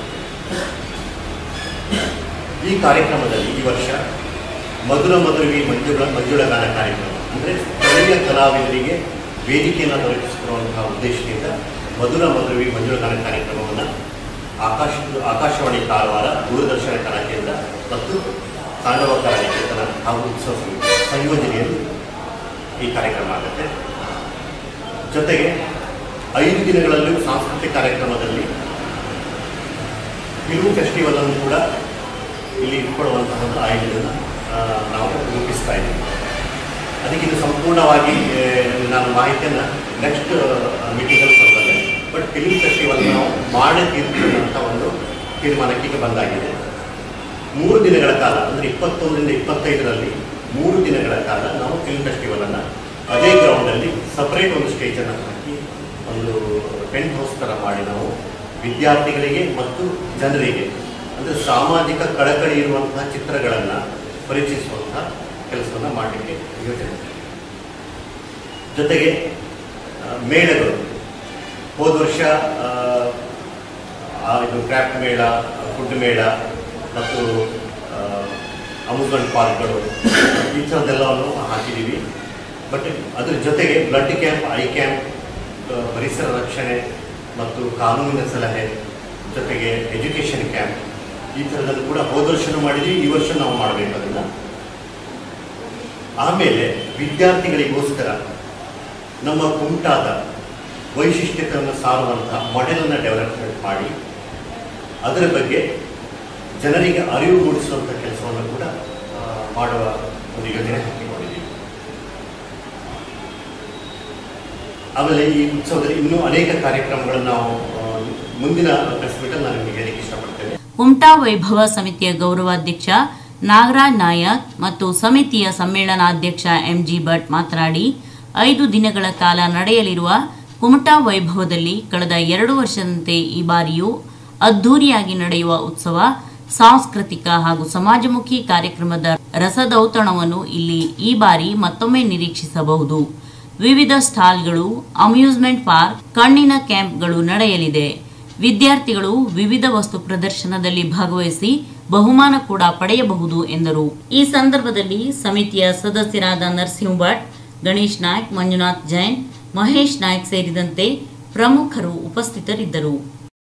ಈ ಕಾರ್ಯಕ್ರಮದಲ್ಲಿ ಈ ವರ್ಷ ಮಧುರ ಮಧುರವಿ ಮಂಜುಳ ಮಂಜುಳಗಾನ ಕಾರ್ಯಕ್ರಮ ಅಂದರೆ ಸ್ಥಳೀಯ ಕಲಾವಿದರಿಗೆ ವೇದಿಕೆಯನ್ನು ದೊರಕಿಸಿಕೊಡುವಂತಹ ಉದ್ದೇಶದಿಂದ ಮಧುರ ಮಧುರವಿ ಮಂಜುಳಗಾನ ಕಾರ್ಯಕ್ರಮವನ್ನು ಆಕಾಶ ಆಕಾಶವಾಣಿ ಕಾರವಾರ ದೂರದರ್ಶನ ಕಲಾ ಕೇಂದ್ರ ಮತ್ತು ತಾಂಡವ ಕಲಾ ನಿಕೇತನ ಹಾಗೂ ಉತ್ಸವ ಸಮಿತಿ ಸಂಯೋಜನೆಯಲ್ಲಿ ಈ ಕಾರ್ಯಕ್ರಮ ಆಗುತ್ತೆ ಜೊತೆಗೆ ಐದು ದಿನಗಳಲ್ಲೂ ಸಾಂಸ್ಕೃತಿಕ ಕಾರ್ಯಕ್ರಮದಲ್ಲಿ ಫಿಲ್ಮ್ ಫೆಸ್ಟಿವಲ್ ಅನ್ನು ಕೂಡ ಇಲ್ಲಿ ಇಟ್ಕೊಳ್ಳುವಂತಹ ಒಂದು ಆಯೋಜನೆಯನ್ನು ಆ, ನಾವು ರೂಪಿಸ್ತಾ ಇದ್ದೀವಿ ಅದಕ್ಕೆ ಇದು ಸಂಪೂರ್ಣವಾಗಿ ಆ, ನಾನು ಮಾಹಿತಿಯನ್ನು ನೆಕ್ಸ್ಟ್ ಮೀಟಿಂಗಲ್ಲಿ ಕೊಡ್ತೇನೆ ಬಟ್ ಫಿಲ್ಮ್ ಫೆಸ್ಟಿವಲ್ ನಾವು ಮಾಡೇ ತೀರ್ತೀವಿ ಅಂತ ಒಂದು ತೀರ್ಮಾನಕ್ಕೆ ಈಗ ಬಂದಾಗಿದೆ ಮೂರು ದಿನಗಳ ಕಾಲ ಅಂದರೆ ಇಪ್ಪತ್ತೊಂದರಿಂದ ಇಪ್ಪತ್ತೈದರಲ್ಲಿ ಮೂರು ದಿನಗಳ ಕಾಲ ನಾವು ಫಿಲ್ಮ್ ಫೆಸ್ಟಿವಲನ್ನು ಅದೇ ಗ್ರೌಂಡಲ್ಲಿ ಸಪರೇಟ್ ಒಂದು ಸ್ಟೇಜನ್ನು ಹಾಕಿ ಒಂದು ಟೆಂಟ್ ಹೌಸ್ ಥರ ಮಾಡಿ ನಾವು ವಿದ್ಯಾರ್ಥಿಗಳಿಗೆ ಮತ್ತು ಜನರಿಗೆ ಅಂದರೆ ಸಾಮಾಜಿಕ ಕಳಕಳಿ ಇರುವಂತಹ ಚಿತ್ರಗಳನ್ನು ಪರಿಚಯಿಸುವಂತಹ ಕೆಲಸವನ್ನು ಮಾಡಲಿಕ್ಕೆ ಯೋಚನೆ ಇದೆ. ಜೊತೆಗೆ ಆ, ಮೇಳಗಳು ಹೋದ ವರ್ಷ ಆ, ಆ, ಇದು ಕ್ರಾಫ್ಟ್ ಮೇಳ ಫುಡ್ ಮೇಳ ಮತ್ತು ಅಮ್ಯೂಸ್ಮೆಂಟ್ ಪಾರ್ಕ್ಗಳು ಈ ಥರದ್ದೆಲ್ಲವನ್ನು ಹಾಕಿದ್ದೀವಿ ಬಟ್ ಅದ್ರ ಜೊತೆಗೆ ಬ್ಲಡ್ ಕ್ಯಾಂಪ್ ಐ ಕ್ಯಾಂಪ್ ಆ, ಪರಿಸರ ರಕ್ಷಣೆ ಮತ್ತು ಕಾನೂನಿನ ಸಲಹೆ ಜೊತೆಗೆ ಎಜುಕೇಷನ್ ಕ್ಯಾಂಪ್ ಈ ಥರದಲ್ಲಿ ಕೂಡ ಹೋದ ವರ್ಷನೂ ಮಾಡಿದ್ವಿ ಈ ವರ್ಷ ನಾವು ಮಾಡಬೇಕು ಅದನ್ನು ಆಮೇಲೆ ವಿದ್ಯಾರ್ಥಿಗಳಿಗೋಸ್ಕರ ನಮ್ಮ ಕುಂಟಾದ ವೈಶಿಷ್ಟ್ಯತೆಯನ್ನು ಸಾರುವಂತಹ ಮಾಡೆಲನ್ನು ಡೆವಲಪ್ಮೆಂಟ್ ಮಾಡಿ ಅದರ ಬಗ್ಗೆ ಜನರಿಗೆ ಅರಿವು ಮೂಡಿಸುವಂಥ ಕೆಲಸವನ್ನು ಕೂಡ ಆ, ಮಾಡುವ ಒಂದು ಯೋಜನೆ ಹಾಕಿಕೊಂಡಿದ್ದೀವಿ ಆಮೇಲೆ ಈ ಉತ್ಸವದಲ್ಲಿ ಇನ್ನೂ ಅನೇಕ ಕಾರ್ಯಕ್ರಮಗಳನ್ನು ನಾವು ಆ, ಮುಂದಿನ ಪ್ರೆಸ್ ಮೀಟಲ್ಲಿ ನಾನು ನಿಮಗೆ ಹೇಳಲಿಕ್ಕೆ ಇಷ್ಟಪಡ್ತೇನೆ ಕುಮಟಾ ವೈಭವ ಸಮಿತಿಯ ಗೌರವಾಧ್ಯಕ್ಷ ನಾಗರಾಜ್ ನಾಯಕ್ ಮತ್ತು ಸಮಿತಿಯ ಸಮ್ಮೇಳನಾಧ್ಯಕ್ಷ ಎಂಜಿ ಭಟ್ ಮಾತನಾಡಿ ಐದು ದಿನಗಳ ಕಾಲ ನಡೆಯಲಿರುವ ಕುಮಟಾ ವೈಭವದಲ್ಲಿ ಕಳೆದ ಎರಡು ವರ್ಷದಂತೆ ಈ ಬಾರಿಯೂ ಅದ್ಧೂರಿಯಾಗಿ ನಡೆಯುವ ಉತ್ಸವ ಸಾಂಸ್ಕೃತಿಕ ಹಾಗೂ ಸಮಾಜಮುಖಿ ಕಾರ್ಯಕ್ರಮದ ರಸದೌತಣವನ್ನು ಇಲ್ಲಿ ಈ ಬಾರಿ ಮತ್ತೊಮ್ಮೆ ನಿರೀಕ್ಷಿಸಬಹುದು ವಿವಿಧ ಸ್ಟಾಲ್ಗಳು ಅಮ್ಯೂಸ್ಮೆಂಟ್ ಪಾರ್ಕ್ ಕಣ್ಣಿನ ಕ್ಯಾಂಪ್ಗಳು ನಡೆಯಲಿದೆ ವಿದ್ಯಾರ್ಥಿಗಳು ವಿವಿಧ ವಸ್ತು ಪ್ರದರ್ಶನದಲ್ಲಿ ಭಾಗವಹಿಸಿ ಬಹುಮಾನ ಕೂಡ ಪಡೆಯಬಹುದು ಎಂದರು ಈ ಸಂದರ್ಭದಲ್ಲಿ ಸಮಿತಿಯ ಸದಸ್ಯರಾದ ನರಸಿಂಹ ಭಟ್ ಗಣೇಶ್ ನಾಯ್ಕ್ ಮಂಜುನಾಥ್ ಜೈನ್ ಮಹೇಶ್ ನಾಯ್ಕ್ ಸೇರಿದಂತೆ ಪ್ರಮುಖರು ಉಪಸ್ಥಿತರಿದ್ದರು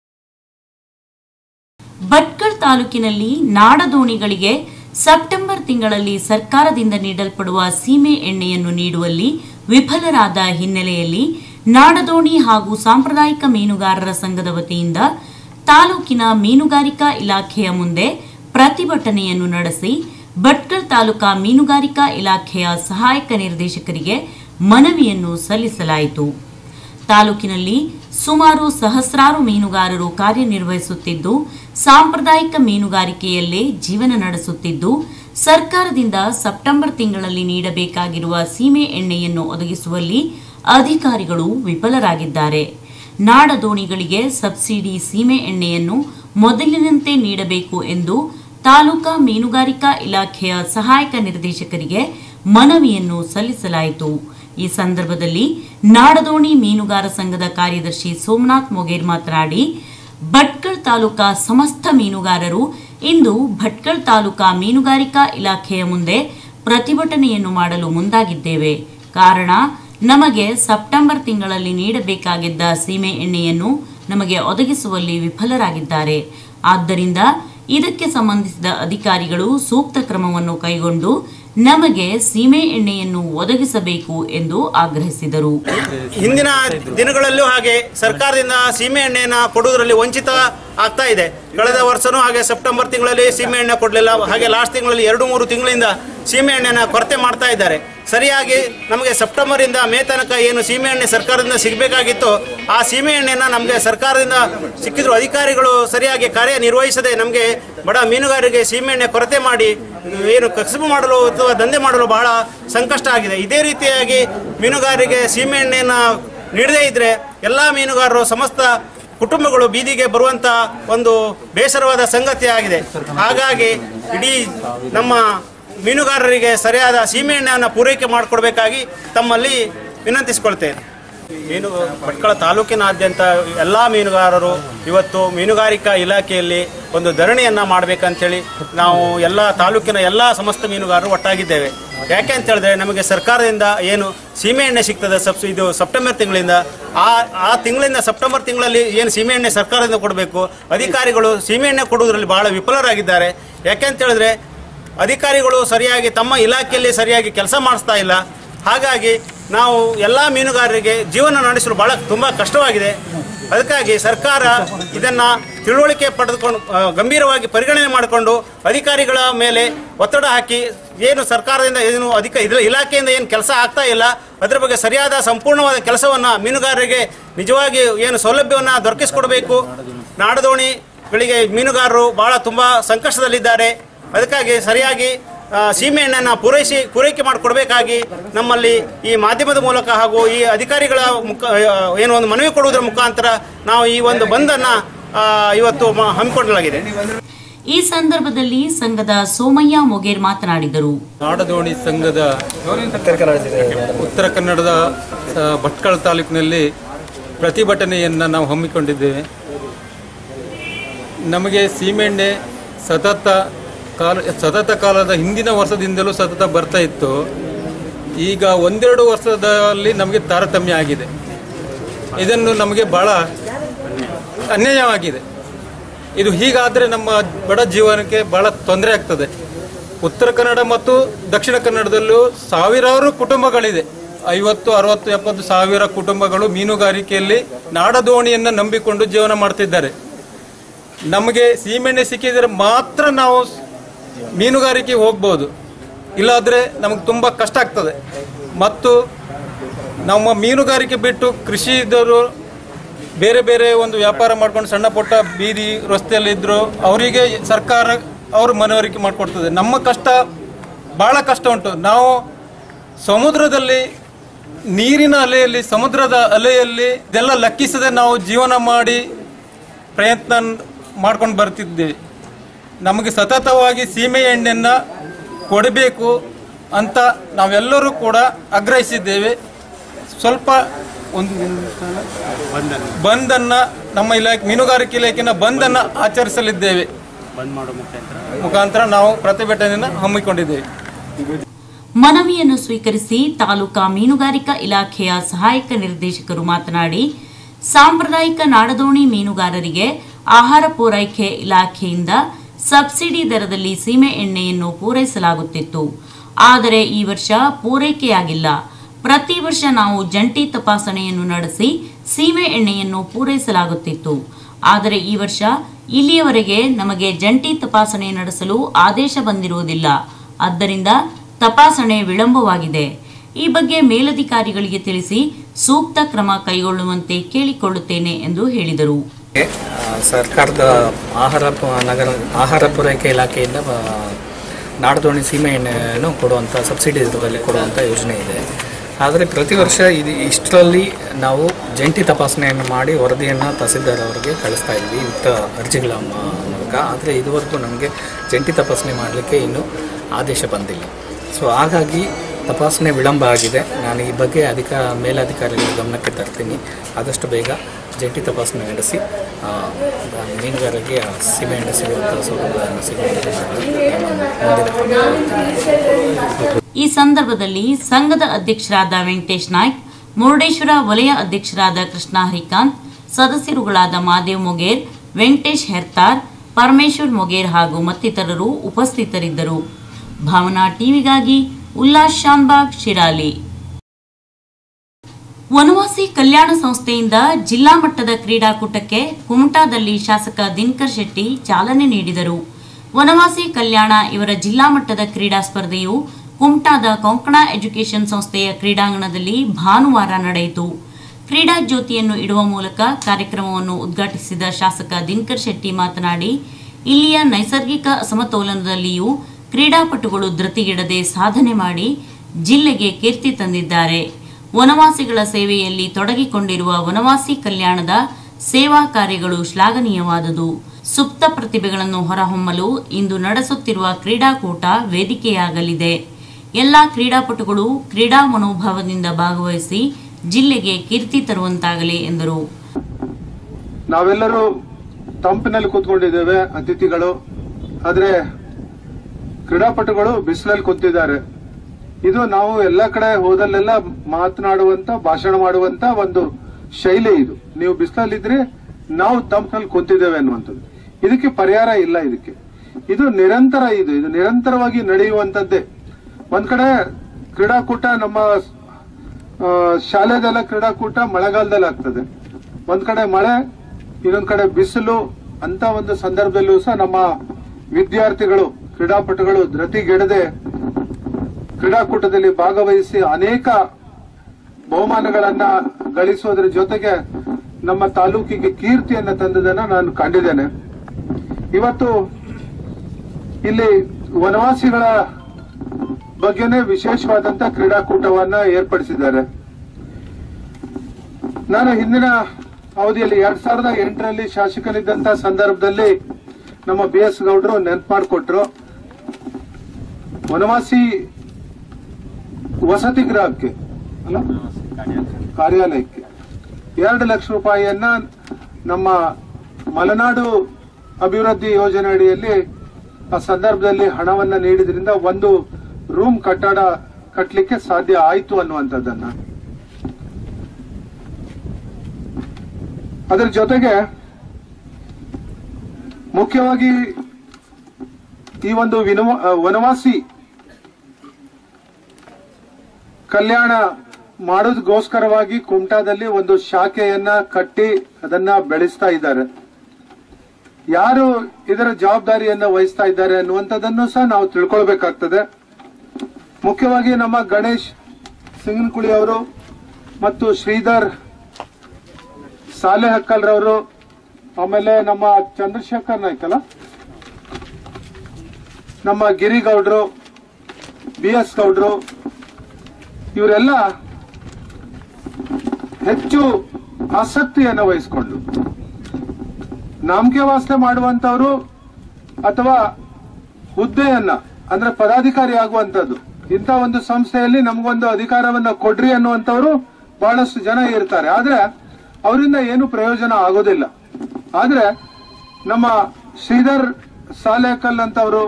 ಭಟ್ಕಳ ತಾಲೂಕಿನಲ್ಲಿ ನಾಡದೋಣಿಗಳಿಗೆ ಸೆಪ್ಟೆಂಬರ್ ತಿಂಗಳಲ್ಲಿ ಸರ್ಕಾರದಿಂದ ನೀಡಲ್ಪಡುವ ಸೀಮೆ ಎಣ್ಣೆಯನ್ನು ನೀಡುವಲ್ಲಿ ವಿಫಲರಾದ ಹಿನ್ನೆಲೆಯಲ್ಲಿ ನಾಡದೋಣಿ ಹಾಗೂ ಸಾಂಪ್ರದಾಯಿಕ ಮೀನುಗಾರರ ಸಂಘದ ವತಿಯಿಂದ ತಾಲೂಕಿನ ಮೀನುಗಾರಿಕಾ ಇಲಾಖೆಯ ಮುಂದೆ ಪ್ರತಿಭಟನೆಯನ್ನು ನಡೆಸಿ ಭಟ್ಕಳ ತಾಲೂಕಾ ಮೀನುಗಾರಿಕಾ ಇಲಾಖೆಯ ಸಹಾಯಕ ನಿರ್ದೇಶಕರಿಗೆ ಮನವಿಯನ್ನು ಸಲ್ಲಿಸಲಾಯಿತು ತಾಲೂಕಿನಲ್ಲಿ ಸುಮಾರು ಸಹಸ್ರಾರು ಮೀನುಗಾರರು ಕಾರ್ಯನಿರ್ವಹಿಸುತ್ತಿದ್ದು ಸಾಂಪ್ರದಾಯಿಕ ಮೀನುಗಾರಿಕೆಯಲ್ಲೇ ಜೀವನ ನಡೆಸುತ್ತಿದ್ದು ಸರ್ಕಾರದಿಂದ ಸೆಪ್ಟೆಂಬರ್ ತಿಂಗಳಲ್ಲಿ ನೀಡಬೇಕಾಗಿರುವ ಸೀಮೆ ಎಣ್ಣೆಯನ್ನು ಒದಗಿಸುವಲ್ಲಿ ಅಧಿಕಾರಿಗಳು ವಿಫಲರಾಗಿದ್ದಾರೆ ನಾಡದೋಣಿಗಳಿಗೆ ಸಬ್ಸಿಡಿ ಸೀಮೆ ಎಣ್ಣೆಯನ್ನು ಮೊದಲಿನಂತೆ ನೀಡಬೇಕು ಎಂದು ತಾಲೂಕಾ ಮೀನುಗಾರಿಕಾ ಇಲಾಖೆಯ ಸಹಾಯಕ ನಿರ್ದೇಶಕರಿಗೆ ಮನವಿಯನ್ನು ಸಲ್ಲಿಸಲಾಯಿತು ಈ ಸಂದರ್ಭದಲ್ಲಿ ನಾಡದೋಣಿ ಮೀನುಗಾರ ಸಂಘದ ಕಾರ್ಯದರ್ಶಿ ಸೋಮನಾಥ್ ಮೊಗೇರ್ ಮಾತನಾಡಿ ಭಟ್ಕಳ ತಾಲೂಕಾ ಸಮಸ್ತ ಮೀನುಗಾರರು ಇಂದು ಭಟ್ಕಳ ತಾಲೂಕಾ ಮೀನುಗಾರಿಕಾ ಇಲಾಖೆಯ ಮುಂದೆ ಪ್ರತಿಭಟನೆಯನ್ನು ಮಾಡಲು ಮುಂದಾಗಿದ್ದೇವೆ ಕಾರಣ ನಮಗೆ ಸೆಪ್ಟೆಂಬರ್ ತಿಂಗಳಲ್ಲಿ ನೀಡಬೇಕಾಗಿದ್ದ ಸೀಮೆ ಎಣ್ಣೆಯನ್ನು ನಮಗೆ ಒದಗಿಸುವಲ್ಲಿ ವಿಫಲರಾಗಿದ್ದಾರೆ ಆದ್ದರಿಂದ ಇದಕ್ಕೆ ಸಂಬಂಧಿಸಿದ ಅಧಿಕಾರಿಗಳು ಸೂಕ್ತ ಕ್ರಮವನ್ನು ಕೈಗೊಂಡು ನಮಗೆ ಸೀಮೆ ಎಣ್ಣೆಯನ್ನು ಒದಗಿಸಬೇಕು ಎಂದು ಆಗ್ರಹಿಸಿದರು ಹಿಂದಿನ ದಿನಗಳಲ್ಲೂ ಹಾಗೆ ಸರ್ಕಾರದಿಂದ ಸೀಮೆ ಎಣ್ಣೆಯನ್ನು ಕೊಡುವುದರಲ್ಲಿ ವಂಚಿತ ಆಗ್ತಾ ಇದೆ ಕಳೆದ ವರ್ಷನೂ ಹಾಗೆ ಸೆಪ್ಟೆಂಬರ್ ತಿಂಗಳಲ್ಲಿ ಸೀಮೆ ಎಣ್ಣೆ ಕೊಡಲಿಲ್ಲ ಹಾಗೆ ಲಾಸ್ಟ್ ತಿಂಗಳಲ್ಲಿ ಎರಡು ಮೂರು ತಿಂಗಳಿಂದ ಸೀಮೆ ಎಣ್ಣೆನ ಕೊರತೆ ಮಾಡ್ತಾ ಇದ್ದಾರೆ ಸರಿಯಾಗಿ ನಮಗೆ ಸೆಪ್ಟೆಂಬರಿಂದ ಮೇ ತನಕ ಏನು ಸೀಮೆ ಎಣ್ಣೆ ಸರ್ಕಾರದಿಂದ ಸಿಗಬೇಕಾಗಿತ್ತು ಆ ಸೀಮೆ ಎಣ್ಣೆನ ನಮಗೆ ಸರ್ಕಾರದಿಂದ ಸಿಕ್ಕಿದ್ರು ಅಧಿಕಾರಿಗಳು ಸರಿಯಾಗಿ ಕಾರ್ಯನಿರ್ವಹಿಸದೆ ನಮಗೆ ಬಡ ಮೀನುಗಾರರಿಗೆ ಸೀಮೆ ಎಣ್ಣೆ ಕೊರತೆ ಮಾಡಿ ಏನು ಕಸಬು ಮಾಡಲು ಅಥವಾ ದಂಧೆ ಮಾಡಲು ಬಹಳ ಸಂಕಷ್ಟ ಆಗಿದೆ ಇದೇ ರೀತಿಯಾಗಿ ಮೀನುಗಾರರಿಗೆ ಸೀಮೆ ಎಣ್ಣೆಯನ್ನು ನೀಡದೇ ಇದ್ರೆ ಎಲ್ಲ ಮೀನುಗಾರರು ಸಮಸ್ತ ಕುಟುಂಬಗಳು ಬೀದಿಗೆ ಬರುವಂತ ಒಂದು ಬೇಸರವಾದ ಸಂಗತಿ ಆಗಿದೆ ಹಾಗಾಗಿ ಇಡೀ ನಮ್ಮ ಮೀನುಗಾರರಿಗೆ ಸರಿಯಾದ ಸೀಮೆ ಎಣ್ಣೆಯನ್ನು ಪೂರೈಕೆ ಮಾಡಿಕೊಡ್ಬೇಕಾಗಿ ತಮ್ಮಲ್ಲಿ ವಿನಂತಿಸಿಕೊಳ್ತೇನೆ ಮೀನು ಭಟ್ಕಳ ತಾಲೂಕಿನಾದ್ಯಂತ ಎಲ್ಲ ಮೀನುಗಾರರು ಇವತ್ತು ಮೀನುಗಾರಿಕಾ ಇಲಾಖೆಯಲ್ಲಿ ಒಂದು ಧರಣಿಯನ್ನು ಮಾಡಬೇಕಂತೇಳಿ ನಾವು ಎಲ್ಲ ತಾಲೂಕಿನ ಎಲ್ಲ ಸಮಸ್ತ ಮೀನುಗಾರರು ಒಟ್ಟಾಗಿದ್ದೇವೆ ಯಾಕೆ ಅಂತ ಹೇಳಿದ್ರೆ ನಮಗೆ ಸರ್ಕಾರದಿಂದ ಏನು ಸೀಮೆಎಣ್ಣೆ ಸಿಗ್ತದೆ ಸಬ್ಸಿ ಇದು ಸೆಪ್ಟೆಂಬರ್ ತಿಂಗಳಿಂದ ಆ ಆ ತಿಂಗಳಿಂದ ಸೆಪ್ಟೆಂಬರ್ ತಿಂಗಳಲ್ಲಿ ಏನು ಸೀಮೆಎಣ್ಣೆ ಸರ್ಕಾರದಿಂದ ಕೊಡಬೇಕು ಅಧಿಕಾರಿಗಳು ಸೀಮೆಎಣ್ಣೆ ಕೊಡುವುದರಲ್ಲಿ ಬಹಳ ವಿಫಲರಾಗಿದ್ದಾರೆ ಯಾಕೆ ಅಂತ ಹೇಳಿದ್ರೆ ಅಧಿಕಾರಿಗಳು ಸರಿಯಾಗಿ ತಮ್ಮ ಇಲಾಖೆಯಲ್ಲಿ ಸರಿಯಾಗಿ ಕೆಲಸ ಮಾಡಿಸ್ತಾ ಇಲ್ಲ ಹಾಗಾಗಿ ನಾವು ಎಲ್ಲ ಮೀನುಗಾರರಿಗೆ ಜೀವನ ನಡೆಸಲು ಬಹಳ ತುಂಬ ಕಷ್ಟವಾಗಿದೆ ಅದಕ್ಕಾಗಿ ಸರ್ಕಾರ ಇದನ್ನು ತಿಳುವಳಿಕೆ ಪಡೆದುಕೊಂಡು ಆ, ಗಂಭೀರವಾಗಿ ಪರಿಗಣನೆ ಮಾಡಿಕೊಂಡು ಅಧಿಕಾರಿಗಳ ಮೇಲೆ ಒತ್ತಡ ಹಾಕಿ ಏನು ಸರ್ಕಾರದಿಂದ ಏನು ಅಧಿಕ ಇದ್ರ ಇಲಾಖೆಯಿಂದ ಏನು ಕೆಲಸ ಆಗ್ತಾ ಇಲ್ಲ ಅದರ ಬಗ್ಗೆ ಸರಿಯಾದ ಸಂಪೂರ್ಣವಾದ ಕೆಲಸವನ್ನು ಮೀನುಗಾರರಿಗೆ ನಿಜವಾಗಿ ಏನು ಸೌಲಭ್ಯವನ್ನು ದೊರಕಿಸಿಕೊಡಬೇಕು ನಾಡದೋಣಿಗಳಿಗೆ ಮೀನುಗಾರರು ಬಹಳ ತುಂಬ ಸಂಕಷ್ಟದಲ್ಲಿದ್ದಾರೆ ಅದಕ್ಕಾಗಿ ಸರಿಯಾಗಿ ಆ, ಸೀಮೆಎಣ್ಣೆಯನ್ನು ಪೂರೈಸಿ ಪೂರೈಕೆ ಮಾಡಿಕೊಡ್ಬೇಕಾಗಿ ನಮ್ಮಲ್ಲಿ ಈ ಮಾಧ್ಯಮದ ಮೂಲಕ ಹಾಗೂ ಈ ಅಧಿಕಾರಿಗಳ ಮುಖ ಆ, ಏನು ಒಂದು ಮನವಿ ಕೊಡುವುದರ ಮುಖಾಂತರ ನಾವು ಈ ಒಂದು ಬಂದನ್ನು ಆ, ಇವತ್ತು ಮ- ಹಮ್ಮಿಕೊಳ್ಳಲಾಗಿದೆ ಈ ಸಂದರ್ಭದಲ್ಲಿ ಸಂಘದ ಸೋಮಯ್ಯ ಮೊಗೇರ್ ಮಾತನಾಡಿದರು ನಾಡದೋಣಿ ಸಂಘದ ಉತ್ತರ ಕನ್ನಡದ ಆ, ಭಟ್ಕಳ ತಾಲೂಕಿನಲ್ಲಿ ಪ್ರತಿಭಟನೆಯನ್ನು ನಾವು ಹಮ್ಮಿಕೊಂಡಿದ್ದೇವೆ ನಮಗೆ ಸೀಮೆಎಣ್ಣೆ ಸತತ ಕಾಲ ಸತತ ಕಾಲದ ಹಿಂದಿನ ವರ್ಷದಿಂದಲೂ ಸತತ ಬರ್ತಾ ಇತ್ತು ಈಗ ಒಂದೆರಡು ವರ್ಷದಲ್ಲಿ ನಮಗೆ ತಾರತಮ್ಯ ಆಗಿದೆ ಇದನ್ನು ನಮಗೆ ಬಹಳ ಅನ್ಯಾಯವಾಗಿದೆ ಇದು ಹೀಗಾದರೆ ನಮ್ಮ ಬಡ ಜೀವನಕ್ಕೆ ಬಹಳ ತೊಂದರೆ ಆಗ್ತದೆ ಉತ್ತರ ಕನ್ನಡ ಮತ್ತು ದಕ್ಷಿಣ ಕನ್ನಡದಲ್ಲೂ ಸಾವಿರಾರು ಕುಟುಂಬಗಳಿದೆ ಐವತ್ತು ಅರವತ್ತು ಎಪ್ಪತ್ತು ಸಾವಿರ ಕುಟುಂಬಗಳು ಮೀನುಗಾರಿಕೆಯಲ್ಲಿ ನಾಡದೋಣಿಯನ್ನು ನಂಬಿಕೊಂಡು ಜೀವನ ಮಾಡ್ತಿದ್ದಾರೆ ನಮಗೆ ಸೀಮೆಣ್ಣೆ ಸಿಕ್ಕಿದರೆ ಮಾತ್ರ ನಾವು ಮೀನುಗಾರಿಕೆ ಹೋಗ್ಬೋದು ಇಲ್ಲಾದರೆ ನಮಗೆ ತುಂಬ ಕಷ್ಟ ಆಗ್ತದೆ ಮತ್ತು ನಮ್ಮ ಮೀನುಗಾರಿಕೆ ಬಿಟ್ಟು ಕೃಷಿ ಇದ್ದವರು ಬೇರೆ ಬೇರೆ ಒಂದು ವ್ಯಾಪಾರ ಮಾಡ್ಕೊಂಡು ಸಣ್ಣ ಪುಟ್ಟ ಬೀದಿ ರಸ್ತೆಯಲ್ಲಿದ್ದರು ಅವರಿಗೆ ಸರ್ಕಾರ ಅವರು ಮನವರಿಕೆ ಮಾಡಿಕೊಡ್ತದೆ ನಮ್ಮ ಕಷ್ಟ ಭಾಳ ಕಷ್ಟ ಉಂಟು ನಾವು ಸಮುದ್ರದಲ್ಲಿ ನೀರಿನ ಅಲೆಯಲ್ಲಿ ಸಮುದ್ರದ ಅಲೆಯಲ್ಲಿ ಇದೆಲ್ಲ ಲೆಕ್ಕಿಸದೆ ನಾವು ಜೀವನ ಮಾಡಿ ಪ್ರಯತ್ನ ಮಾಡ್ಕೊಂಡು ಬರ್ತಿದ್ದೇವೆ ನಮಗೆ ಸತತವಾಗಿ ಸೀಮೆ ಎಣ್ಣೆಯನ್ನು ಕೊಡಬೇಕು ಅಂತ ನಾವೆಲ್ಲರೂ ಕೂಡ ಆಗ್ರಹಿಸಿದ್ದೇವೆ ಸ್ವಲ್ಪ ಒಂದು ಬಂದನ್ನು ನಮ್ಮ ಇಲಾಖೆ ಮೀನುಗಾರಿಕೆ ಇಲಾಖೆನ ಬಂದನ್ನು ಆಚರಿಸಲಿದ್ದೇವೆ ಮುಖಾಂತರ ನಾವು ಪ್ರತಿಭಟನೆಯನ್ನು ಹಮ್ಮಿಕೊಂಡಿದ್ದೇವೆ ಮನವಿಯನ್ನು ಸ್ವೀಕರಿಸಿ ತಾಲೂಕಾ ಮೀನುಗಾರಿಕಾ ಇಲಾಖೆಯ ಸಹಾಯಕ ನಿರ್ದೇಶಕರು ಮಾತನಾಡಿ ಸಾಂಪ್ರದಾಯಿಕ ನಾಡದೋಣಿ ಮೀನುಗಾರರಿಗೆ ಆಹಾರ ಪೂರೈಕೆ ಇಲಾಖೆಯಿಂದ ಸಬ್ಸಿಡಿ ದರದಲ್ಲಿ ಸೀಮೆ ಎಣ್ಣೆಯನ್ನು ಪೂರೈಸಲಾಗುತ್ತಿತ್ತು ಆದರೆ ಈ ವರ್ಷ ಪೂರೈಕೆಯಾಗಿಲ್ಲ ಪ್ರತಿ ವರ್ಷ ನಾವು ಜಂಟಿ ತಪಾಸಣೆಯನ್ನು ನಡೆಸಿ ಸೀಮೆ ಎಣ್ಣೆಯನ್ನು ಪೂರೈಸಲಾಗುತ್ತಿತ್ತು ಆದರೆ ಈ ವರ್ಷ ಇಲ್ಲಿಯವರೆಗೆ ನಮಗೆ ಜಂಟಿ ತಪಾಸಣೆ ನಡೆಸಲು ಆದೇಶ ಬಂದಿರುವುದಿಲ್ಲ ಆದ್ದರಿಂದ ತಪಾಸಣೆ ವಿಳಂಬವಾಗಿದೆ ಈ ಬಗ್ಗೆ ಮೇಲಧಿಕಾರಿಗಳಿಗೆ ತಿಳಿಸಿ ಸೂಕ್ತ ಕ್ರಮ ಕೈಗೊಳ್ಳುವಂತೆ ಕೇಳಿಕೊಳ್ಳುತ್ತೇನೆ ಎಂದು ಹೇಳಿದರು ಆ, ಸರ್ಕಾರದ ಆಹಾರ ಪ- ನಗರ ಆಹಾರ ಪೂರೈಕೆ ಇಲಾಖೆಯಿಂದ ಆ, ನಾಡದೋಣಿ ಸೀಮೆ ಎಣ್ಣೆಯನ್ನು ಕೊಡುವಂಥ ಸಬ್ಸಿಡಿ ದರದಲ್ಲಿ ಕೊಡುವಂಥ ಯೋಜನೆ ಇದೆ ಆದರೆ ಪ್ರತಿ ವರ್ಷ ಇದು ಇಷ್ಟರಲ್ಲಿ ನಾವು ಜಂಟಿ ತಪಾಸಣೆಯನ್ನು ಮಾಡಿ ವರದಿಯನ್ನು ತಹಸೀಲ್ದಾರ್ ಅವರಿಗೆ ಕಳಿಸ್ತಾ ಇದ್ವಿ ಯುಕ್ತ ಅರ್ಜಿಗಳ ಮ- ಮೂಲಕ ಆದರೆ ಇದುವರೆಗೂ ನಮಗೆ ಜಂಟಿ ತಪಾಸಣೆ ಮಾಡಲಿಕ್ಕೆ ಇನ್ನೂ ಆದೇಶ ಬಂದಿಲ್ಲ ಸೊ ಹಾಗಾಗಿ ತಪಾಸಣೆ ವಿಳಂಬ ಆಗಿದೆ ನಾನು ಈ ಬಗ್ಗೆ ಅಧಿಕ ಮೇಲಧಿಕಾರಿಗಳ ಗಮನಕ್ಕೆ ತರ್ತೀನಿ ಆದಷ್ಟು ಬೇಗ ಜಂಟಿ ತಪಾಸಣೆ ನಡೆಸಿ ಆ, ಮೀನುಗಾರರಿಗೆ ಆ ಸೀಮೆಎಣ್ಣೆ ಸಿಗುವಂಥ ಸೌಲಭ್ಯವನ್ನು ಸಿಗುವಂತೆ ಮುಂದಿನ ಕ್ರಮ ಈ ಸಂದರ್ಭದಲ್ಲಿ ಸಂಘದ ಅಧ್ಯಕ್ಷರಾದ ವೆಂಕಟೇಶ್ ನಾಯ್ಕ್ ಮುರುಡೇಶ್ವರ ವಲಯ ಅಧ್ಯಕ್ಷರಾದ ಕೃಷ್ಣ ಹರಿಕಾಂತ್ ಸದಸ್ಯರುಗಳಾದ ಮಾದೇವ್ ಮೊಗೇರ್ ವೆಂಕಟೇಶ್ ಹೆರ್ತಾರ್ ಪರಮೇಶ್ವರ್ ಮೊಗೇರ್ ಹಾಗೂ ಮತ್ತಿತರರು ಉಪಸ್ಥಿತರಿದ್ದರು ಭಾವನಾ ಟಿವಿಗಾಗಿ ಉಲ್ಲಾಸ್ ಶಾನ್ಬಾಗ್ ಶಿರಾಲಿ ವನವಾಸಿ ಕಲ್ಯಾಣ ಸಂಸ್ಥೆಯಿಂದ ಜಿಲ್ಲಾ ಮಟ್ಟದ ಕ್ರೀಡಾಕೂಟಕ್ಕೆ ಕುಮಟಾದಲ್ಲಿ ಶಾಸಕ ದಿನಕರ್ ಶೆಟ್ಟಿ ಚಾಲನೆ ನೀಡಿದರು ವನವಾಸಿ ಕಲ್ಯಾಣ ಇವರ ಜಿಲ್ಲಾ ಮಟ್ಟದ ಕ್ರೀಡಾ ಸ್ಪರ್ಧೆಯು ಕುಮಟಾದ ಕೊಂಕಣ ಎಜುಕೇಷನ್ ಸಂಸ್ಥೆಯ ಕ್ರೀಡಾಂಗಣದಲ್ಲಿ ಭಾನುವಾರ ನಡೆಯಿತು ಕ್ರೀಡಾ ಜ್ಯೋತಿಯನ್ನು ಇಡುವ ಮೂಲಕ ಕಾರ್ಯಕ್ರಮವನ್ನು ಉದ್ಘಾಟಿಸಿದ ಶಾಸಕ ದಿನಕರ್ ಶೆಟ್ಟಿ ಮಾತನಾಡಿ ಇಲ್ಲಿಯ ನೈಸರ್ಗಿಕ ಅಸಮತೋಲನದಲ್ಲಿಯೂ ಕ್ರೀಡಾಪಟುಗಳು ಧೃತಿಗೆಡದೆ ಸಾಧನೆ ಮಾಡಿ ಜಿಲ್ಲೆಗೆ ಕೀರ್ತಿ ತಂದಿದ್ದಾರೆ ವನವಾಸಿಗಳ ಸೇವೆಯಲ್ಲಿ ತೊಡಗಿಕೊಂಡಿರುವ ವನವಾಸಿ ಕಲ್ಯಾಣದ ಸೇವಾ ಕಾರ್ಯಗಳು ಶ್ಲಾಘನೀಯವಾದುದು ಸುಪ್ತ ಪ್ರತಿಭೆಗಳನ್ನು ಹೊರಹೊಮ್ಮಲು ಇಂದು ನಡೆಸುತ್ತಿರುವ ಕ್ರೀಡಾಕೂಟ ವೇದಿಕೆಯಾಗಲಿದೆ ಎಲ್ಲ ಕ್ರೀಡಾಪಟುಗಳು ಕ್ರೀಡಾ ಮನೋಭಾವದಿಂದ ಭಾಗವಹಿಸಿ ಜಿಲ್ಲೆಗೆ ಕೀರ್ತಿ ತರುವಂತಾಗಲಿ ಎಂದರು ನಾವೆಲ್ಲರೂ ತಂಪಿನಲ್ಲಿ ಕೂತ್ಕೊಂಡಿದ್ದೇವೆ ಅತಿಥಿಗಳು ಆದ್ರೆ ಕ್ರೀಡಾಪಟುಗಳು ಬಿಸಿಲಲ್ಲಿ ಕೂತಿದ್ದಾರೆ ಇದು ನಾವು ಎಲ್ಲ ಕಡೆ ಹೋದಲ್ಲೆಲ್ಲ ಮಾತನಾಡುವಂತ ಭಾಷಣ ಮಾಡುವಂತ ಒಂದು ಶೈಲಿ ಇದು ನೀವು ಬಿಸಿಲಲ್ಲಿದ್ರೆ ನಾವು ತಂಪಿನಲ್ಲಿ ಕುಂತಿದ್ದೇವೆ ಅನ್ನುವಂಥದ್ದು ಇದಕ್ಕೆ ಪರಿಹಾರ ಇಲ್ಲ ಇದಕ್ಕೆ ಇದು ನಿರಂತರ ಇದು ಇದು ನಿರಂತರವಾಗಿ ನಡೆಯುವಂತದ್ದೇ ಒಂದ್ ಕಡೆ ಕ್ರೀಡಾಕೂಟ ನಮ್ಮ ಆ, ಶಾಲೆದೆಲ್ಲ ಕ್ರೀಡಾಕೂಟ ಮಳೆಗಾಲದಲ್ಲಿ ಆಗ್ತದೆ ಒಂದ್ ಕಡೆ ಮಳೆ ಇನ್ನೊಂದ್ ಕಡೆ ಬಿಸಿಲು ಅಂತ ಒಂದು ಸಂದರ್ಭದಲ್ಲೂ ಸಹ ನಮ್ಮ ವಿದ್ಯಾರ್ಥಿಗಳು ಕ್ರೀಡಾಪಟುಗಳು ಧೃತಿಗೆಡದೆ ಕ್ರೀಡಾಕೂಟದಲ್ಲಿ ಭಾಗವಹಿಸಿ ಅನೇಕ ಬಹುಮಾನಗಳನ್ನ ಗಳಿಸುವುದರ ಜೊತೆಗೆ ನಮ್ಮ ತಾಲೂಕಿಗೆ ಕೀರ್ತಿಯನ್ನ ತಂದದನ್ನ ನಾನು ಕಂಡಿದ್ದೇನೆ ಇವತ್ತು ಇಲ್ಲಿ ವನವಾಸಿಗಳ ಬಗ್ಗೆನೇ ವಿಶೇಷವಾದಂತ ಕ್ರೀಡಾಕೂಟವನ್ನ ಏರ್ಪಡಿಸಿದ್ದಾರೆ ನಾನು ಹಿಂದಿನ ಅವಧಿಯಲ್ಲಿ ಎರಡ್ ಸಾವಿರದ ಎಂಟರಲ್ಲಿ ಶಾಸಕನಿದ್ದಂತ ಸಂದರ್ಭದಲ್ಲಿ ನಮ್ಮ ಬಿ ಎಸ್ ಗೌಡರು ನೆನ್ಪು ಮಾಡಿಕೊಟ್ರು ವನವಾಸಿ ವಸತಿ ಗೃಹಕ್ಕೆ ಅಲ್ಲ ಕಾರ್ಯಾಲಯಕ್ಕೆ ಎರಡು ಲಕ್ಷ ರೂಪಾಯಿಯನ್ನ ನಮ್ಮ ಮಲೆನಾಡು ಅಭಿವೃದ್ಧಿ ಯೋಜನೆ ಅಡಿಯಲ್ಲಿ ಆ ಸಂದರ್ಭದಲ್ಲಿ ಹಣವನ್ನ ನೀಡಿದ್ರಿಂದ ಒಂದು ರೂಮ್ ಕಟ್ಟಡ ಕಟ್ಟಲಿಕ್ಕೆ ಸಾಧ್ಯ ಆಯ್ತು ಅನ್ನುವಂಥದ್ದನ್ನ ಅದರ ಜೊತೆಗೆ ಮುಖ್ಯವಾಗಿ ಈ ಒಂದು ವಿನವ- ಆ, ವನವಾಸಿ ಕಲ್ಯಾಣ ಮಾಡೋದಕ್ಕೋಸ್ಕರವಾಗಿ ಕುಮಟಾದಲ್ಲಿ ಒಂದು ಶಾಖೆಯನ್ನ ಕಟ್ಟಿ ಅದನ್ನ ಬೆಳೆಸ್ತಾ ಇದ್ದಾರೆ ಯಾರು ಇದರ ಜವಾಬ್ದಾರಿಯನ್ನ ವಹಿಸ್ತಾ ಇದ್ದಾರೆ ಅನ್ನುವಂಥದ್ದನ್ನು ಸಹ ನಾವು ತಿಳ್ಕೊಳ್ಬೇಕಾಗ್ತದೆ ಮುಖ್ಯವಾಗಿ ನಮ್ಮ ಗಣೇಶ್ ಸಿಂಗನಕುಳಿ ಅವರು ಮತ್ತು ಶ್ರೀಧರ್ ಸಾಲೆ ಹಕ್ಕಲ್ರವರು ಆಮೇಲೆ ನಮ್ಮ ಚಂದ್ರಶೇಖರ್ ನಾಯ್ಕ್ ಅಲ್ಲ ನಮ್ಮ ಗಿರಿಗೌಡ್ರು ಬಿ ಎಸ್ ಗೌಡ್ರು ಇವರೆಲ್ಲ ಹೆಚ್ಚು ಆಸಕ್ತಿಯನ್ನು ವಹಿಸಿಕೊಂಡು ನಾಮಕೆ ವಾಸನೆ ಮಾಡುವಂತವರು ಅಥವಾ ಹುದ್ದೆಯನ್ನ ಅಂದ್ರೆ ಪದಾಧಿಕಾರಿ ಆಗುವಂತದ್ದು ಇಂಥ ಒಂದು ಸಂಸ್ಥೆಯಲ್ಲಿ ನಮಗೊಂದು ಅಧಿಕಾರವನ್ನ ಕೊಡ್ರಿ ಅನ್ನುವಂಥವ್ರು ಬಹಳಷ್ಟು ಜನ ಇರ್ತಾರೆ ಆದ್ರೆ ಅವರಿಂದ ಏನು ಪ್ರಯೋಜನ ಆಗೋದಿಲ್ಲ ಆದ್ರೆ ನಮ್ಮ ಶ್ರೀಧರ್ ಸಾಲೇಕಲ್ ಅಂತವರು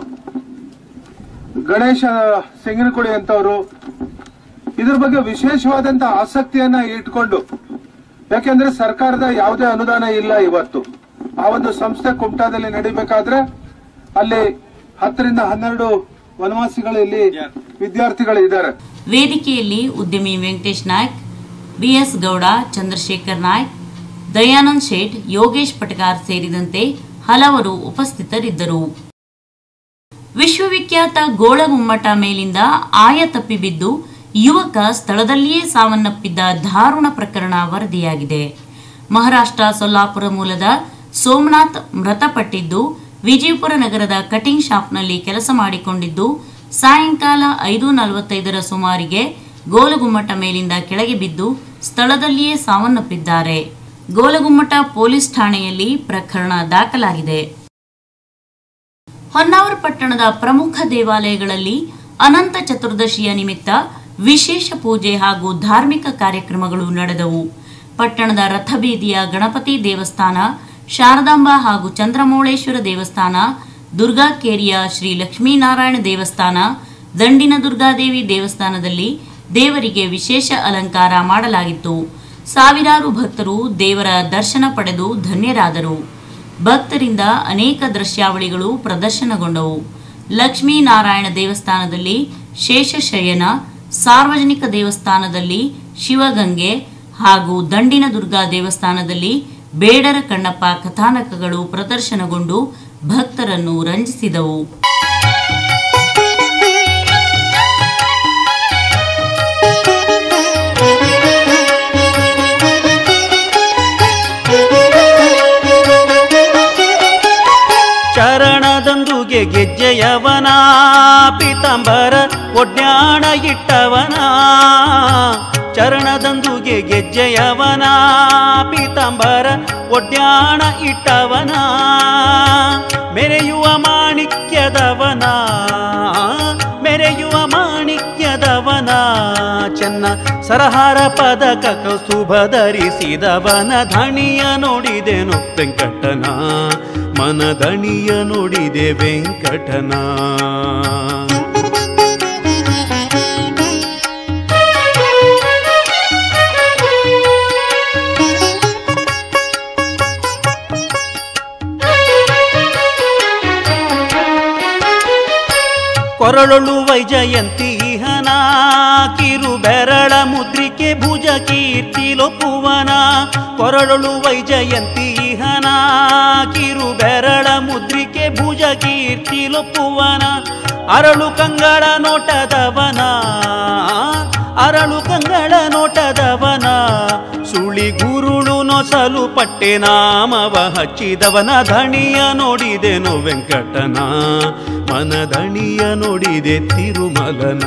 ಗಣೇಶ ಸಿಂಗನಕುಡಿ ಅಂತವರು ಇದ್ರ ಬಗ್ಗೆ ವಿಶೇಷವಾದಂತ ಆಸಕ್ತಿಯನ್ನ ಇಟ್ಕೊಂಡು ಯಾಕೆಂದ್ರೆ ಸರ್ಕಾರದ ಯಾವುದೇ ಅನುದಾನ ಇಲ್ಲ ಇವತ್ತು ಆ ಒಂದು ಸಂಸ್ಥೆ ಕುಮಟಾದಲ್ಲಿ ನಡಿಬೇಕಾದ್ರೆ ಅಲ್ಲಿ ಹತ್ತರಿಂದ ಹನ್ನೆರಡು ವನವಾಸಿಗಳು ಇಲ್ಲಿ ವಿದ್ಯಾರ್ಥಿಗಳು ಇದ್ದಾರೆ ವೇದಿಕೆಯಲ್ಲಿ ಉದ್ಯಮಿ ವೆಂಕಟೇಶ್ ನಾಯ್ಕ್ ಬಿಎಸ್ ಗೌಡ ಚಂದ್ರಶೇಖರ್ ನಾಯ್ಕ್ ದಯಾನಂದ್ ಶೇಠ್ ಯೋಗೇಶ್ ಪಟಕಾರ್ ಸೇರಿದಂತೆ ಹಲವರು ಉಪಸ್ಥಿತರಿದ್ದರು ವಿಶ್ವವಿಖ್ಯಾತ ಗೋಳಗುಮ್ಮಟ ಮೇಲಿಂದ ಆಯ ತಪ್ಪಿ ಬಿದ್ದು ಯುವಕ ಸ್ಥಳದಲ್ಲಿಯೇ ಸಾವನ್ನಪ್ಪಿದ್ದ ದಾರುಣ ಪ್ರಕರಣ ವರದಿಯಾಗಿದೆ ಮಹಾರಾಷ್ಟ್ರ ಸೊಲ್ಲಾಪುರ ಮೂಲದ ಸೋಮನಾಥ್ ಮೃತಪಟ್ಟಿದ್ದು ವಿಜಯಪುರ ನಗರದ ಕಟಿಂಗ್ ಶಾಪ್ನಲ್ಲಿ ಕೆಲಸ ಮಾಡಿಕೊಂಡಿದ್ದು ಸಾಯಂಕಾಲ ಐದು ನಲವತ್ತೈದರ ಸುಮಾರಿಗೆ ಗೋಲಗುಮ್ಮಟ ಮೇಲಿಂದ ಕೆಳಗೆ ಬಿದ್ದು ಸ್ಥಳದಲ್ಲಿಯೇ ಸಾವನ್ನಪ್ಪಿದ್ದಾರೆ ಗೋಲಗುಮ್ಮಟ ಪೊಲೀಸ್ ಠಾಣೆಯಲ್ಲಿ ಪ್ರಕರಣ ದಾಖಲಾಗಿದೆ ಹೊನ್ನಾವರ ಪಟ್ಟಣದ ಪ್ರಮುಖ ದೇವಾಲಯಗಳಲ್ಲಿ ಅನಂತ ಚತುರ್ದಶಿಯ ನಿಮಿತ್ತ ವಿಶೇಷ ಪೂಜೆ ಹಾಗೂ ಧಾರ್ಮಿಕ ಕಾರ್ಯಕ್ರಮಗಳು ನಡೆದವು ಪಟ್ಟಣದ ರಥಬೀದಿಯ ಗಣಪತಿ ದೇವಸ್ಥಾನ ಶಾರದಾಂಬ ಹಾಗೂ ಚಂದ್ರಮೌಳೇಶ್ವರ ದೇವಸ್ಥಾನ ದುರ್ಗಾಕೇರಿಯ ಶ್ರೀ ಲಕ್ಷ್ಮೀನಾರಾಯಣ ದೇವಸ್ಥಾನ ದಂಡಿನ ದುರ್ಗಾದೇವಿ ದೇವಸ್ಥಾನದಲ್ಲಿ ದೇವರಿಗೆ ವಿಶೇಷ ಅಲಂಕಾರ ಮಾಡಲಾಗಿತ್ತು ಸಾವಿರಾರು ಭಕ್ತರು ದೇವರ ದರ್ಶನ ಪಡೆದು ಧನ್ಯರಾದರು ಭಕ್ತರಿಂದ ಅನೇಕ ದೃಶ್ಯಾವಳಿಗಳು ಪ್ರದರ್ಶನಗೊಂಡವು ಲಕ್ಷ್ಮೀನಾರಾಯಣ ದೇವಸ್ಥಾನದಲ್ಲಿ ಶೇಷಶಯನ ಸಾರ್ವಜನಿಕ ದೇವಸ್ಥಾನದಲ್ಲಿ ಶಿವಗಂಗೆ ಹಾಗೂ ದಂಡಿನ ದುರ್ಗಾ ದೇವಸ್ಥಾನದಲ್ಲಿ ಬೇಡರ ಕಣ್ಣಪ್ಪ ಕಥಾನಕಗಳು ಪ್ರದರ್ಶನಗೊಂಡು ಭಕ್ತರನ್ನು ರಂಜಿಸಿದವು ಚರಣದಂದುಗೆ ಗೆಜ್ಜೆಯವನ ಪೀತಾಂಬರ ಒಡ್ಯಾಣ ಇಟ್ಟವನ ಚರಣದಂದುಗೆ ಗೆಜ್ಜೆಯವನ ಪೀತಾಂಬರ ಒಡ್ಯಾಣ ಇಟ್ಟವನ ಮೆರೆಯುವ ಮಾಣಿಕ್ಯದವನ ಮೆರೆಯುವ ಮಾಣಿಕ್ಯದವನ ಚೆನ್ನ ಸರಹಾರ ಪದಕ ಕೌಸ್ತುಭ ಧರಿಸಿದವನ ಧಣಿಯ ನೋಡಿದೆನು ವೆಂಕಟನ ಮನದಣಿಯ ನೋಡಿದೆ ವೆಂಕಟನ ವೈಜಯಂತಿ ಇಹನ ಕಿರು ಬೆರಳ ಮುದ್ರಿಕೆ ಭುಜ ಕೀರ್ತಿ ಲೊಪ್ಪುವನ ಕೊರಳೊಳು ವೈಜಯಂತಿ ಇಹನ ಕಿರು ಬೆರಳ ಮುದ್ರಿಕೆ ಭುಜ ಕೀರ್ತಿ ಲೊಪ್ಪುವನ ಅರಳು ಕಂಗಳ ನೋಟದವನ ಅರಳು ಕಂಗಳ ನೋಟದವನ ಸುಳಿ ಗುರುಳು ನೊಸಲು ಪಟ್ಟೆ ನಾಮವ ಹಚ್ಚಿದವನ ಧಣಿಯ ನೋಡಿದೆನು ವೆಂಕಟನ ಮನದಣಿಯ ನೋಡಿದೆ ತಿರುಮಲನ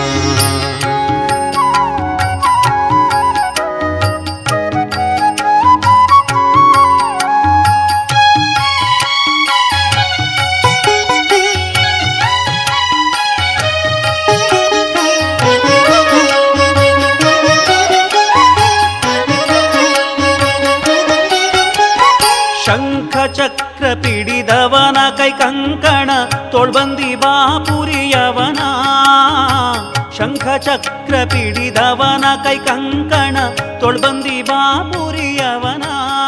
ಶಂಖ ಚಕ್ರ ಪಿಡಿದವನ ಕೈ ಕಂಕಣ ತೋಳ್ಬಂದಿ ಬಾಪುರಿಯವನ ಶಂಖ ಚಕ್ರ ಪಿಡಿದವನ ಕೈ ಕಂಕಣ ತೋಳ್ಬಂದಿ ಬಾಪುರಿಯವನ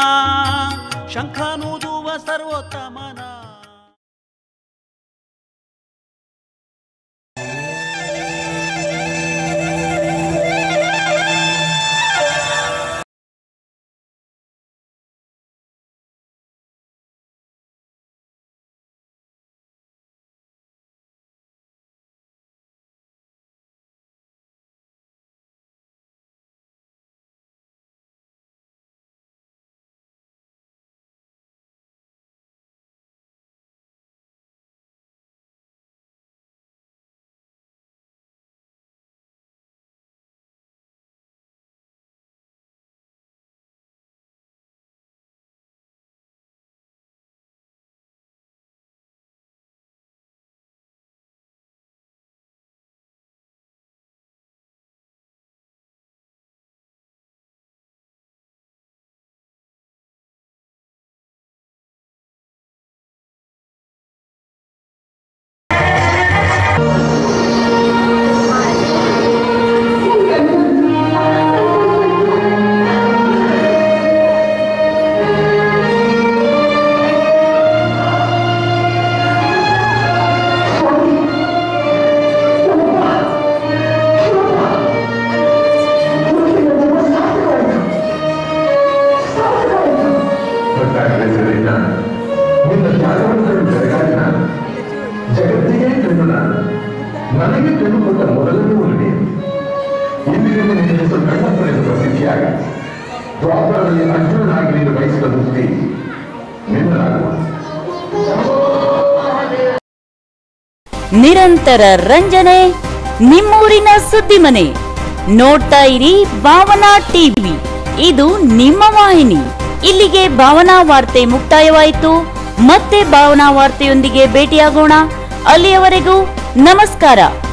ಶಂಖನೂದುವ ಸರ್ವೋತ್ತಮನ ಹೆಸರಿನ ನಿನ್ನ ತ್ಯಾಗವನ್ನು ಜರಗಾಡಿನ ಜಗತ್ತಿಗೆ ಕಣ್ಣು ನಾನು ನನಗೆ ಕಣ್ಣು ಕೊಟ್ಟ ಮೊದಲನೇ ಉಳಿದೆ ಇಂದಿನಿಂದ ನಿನ್ನ ಹೆಸರು ಕಣ್ಣಪ್ಪನೆಂದು ಪ್ರಸಿದ್ಧಿಯಾಗ ದ್ವಾಪರದಲ್ಲಿ ಅರ್ಜುನನಾಗಿ ನೀನು ಬಯಸಿದ ಮುಕ್ತಿ ನಿನ್ನನಾಗುವ ನಿರಂತರ ರಂಜನೆ ನಿಮ್ಮೂರಿನ ಸುದ್ದಿ ಮನೆ ನೋಡ್ತಾ ಇರಿ ಭಾವನಾ ಟಿವಿ ಇದು ನಿಮ್ಮ ವಾಹಿನಿ ಇಲ್ಲಿಗೆ ಭಾವನಾ ವಾರ್ತೆ ಮುಕ್ತಾಯವಾಯಿತು ಮತ್ತೆ ಭಾವನಾ ವಾರ್ತೆಯೊಂದಿಗೆ ಭೇಟಿಯಾಗೋಣ ಅಲ್ಲಿಯವರೆಗೂ ನಮಸ್ಕಾರ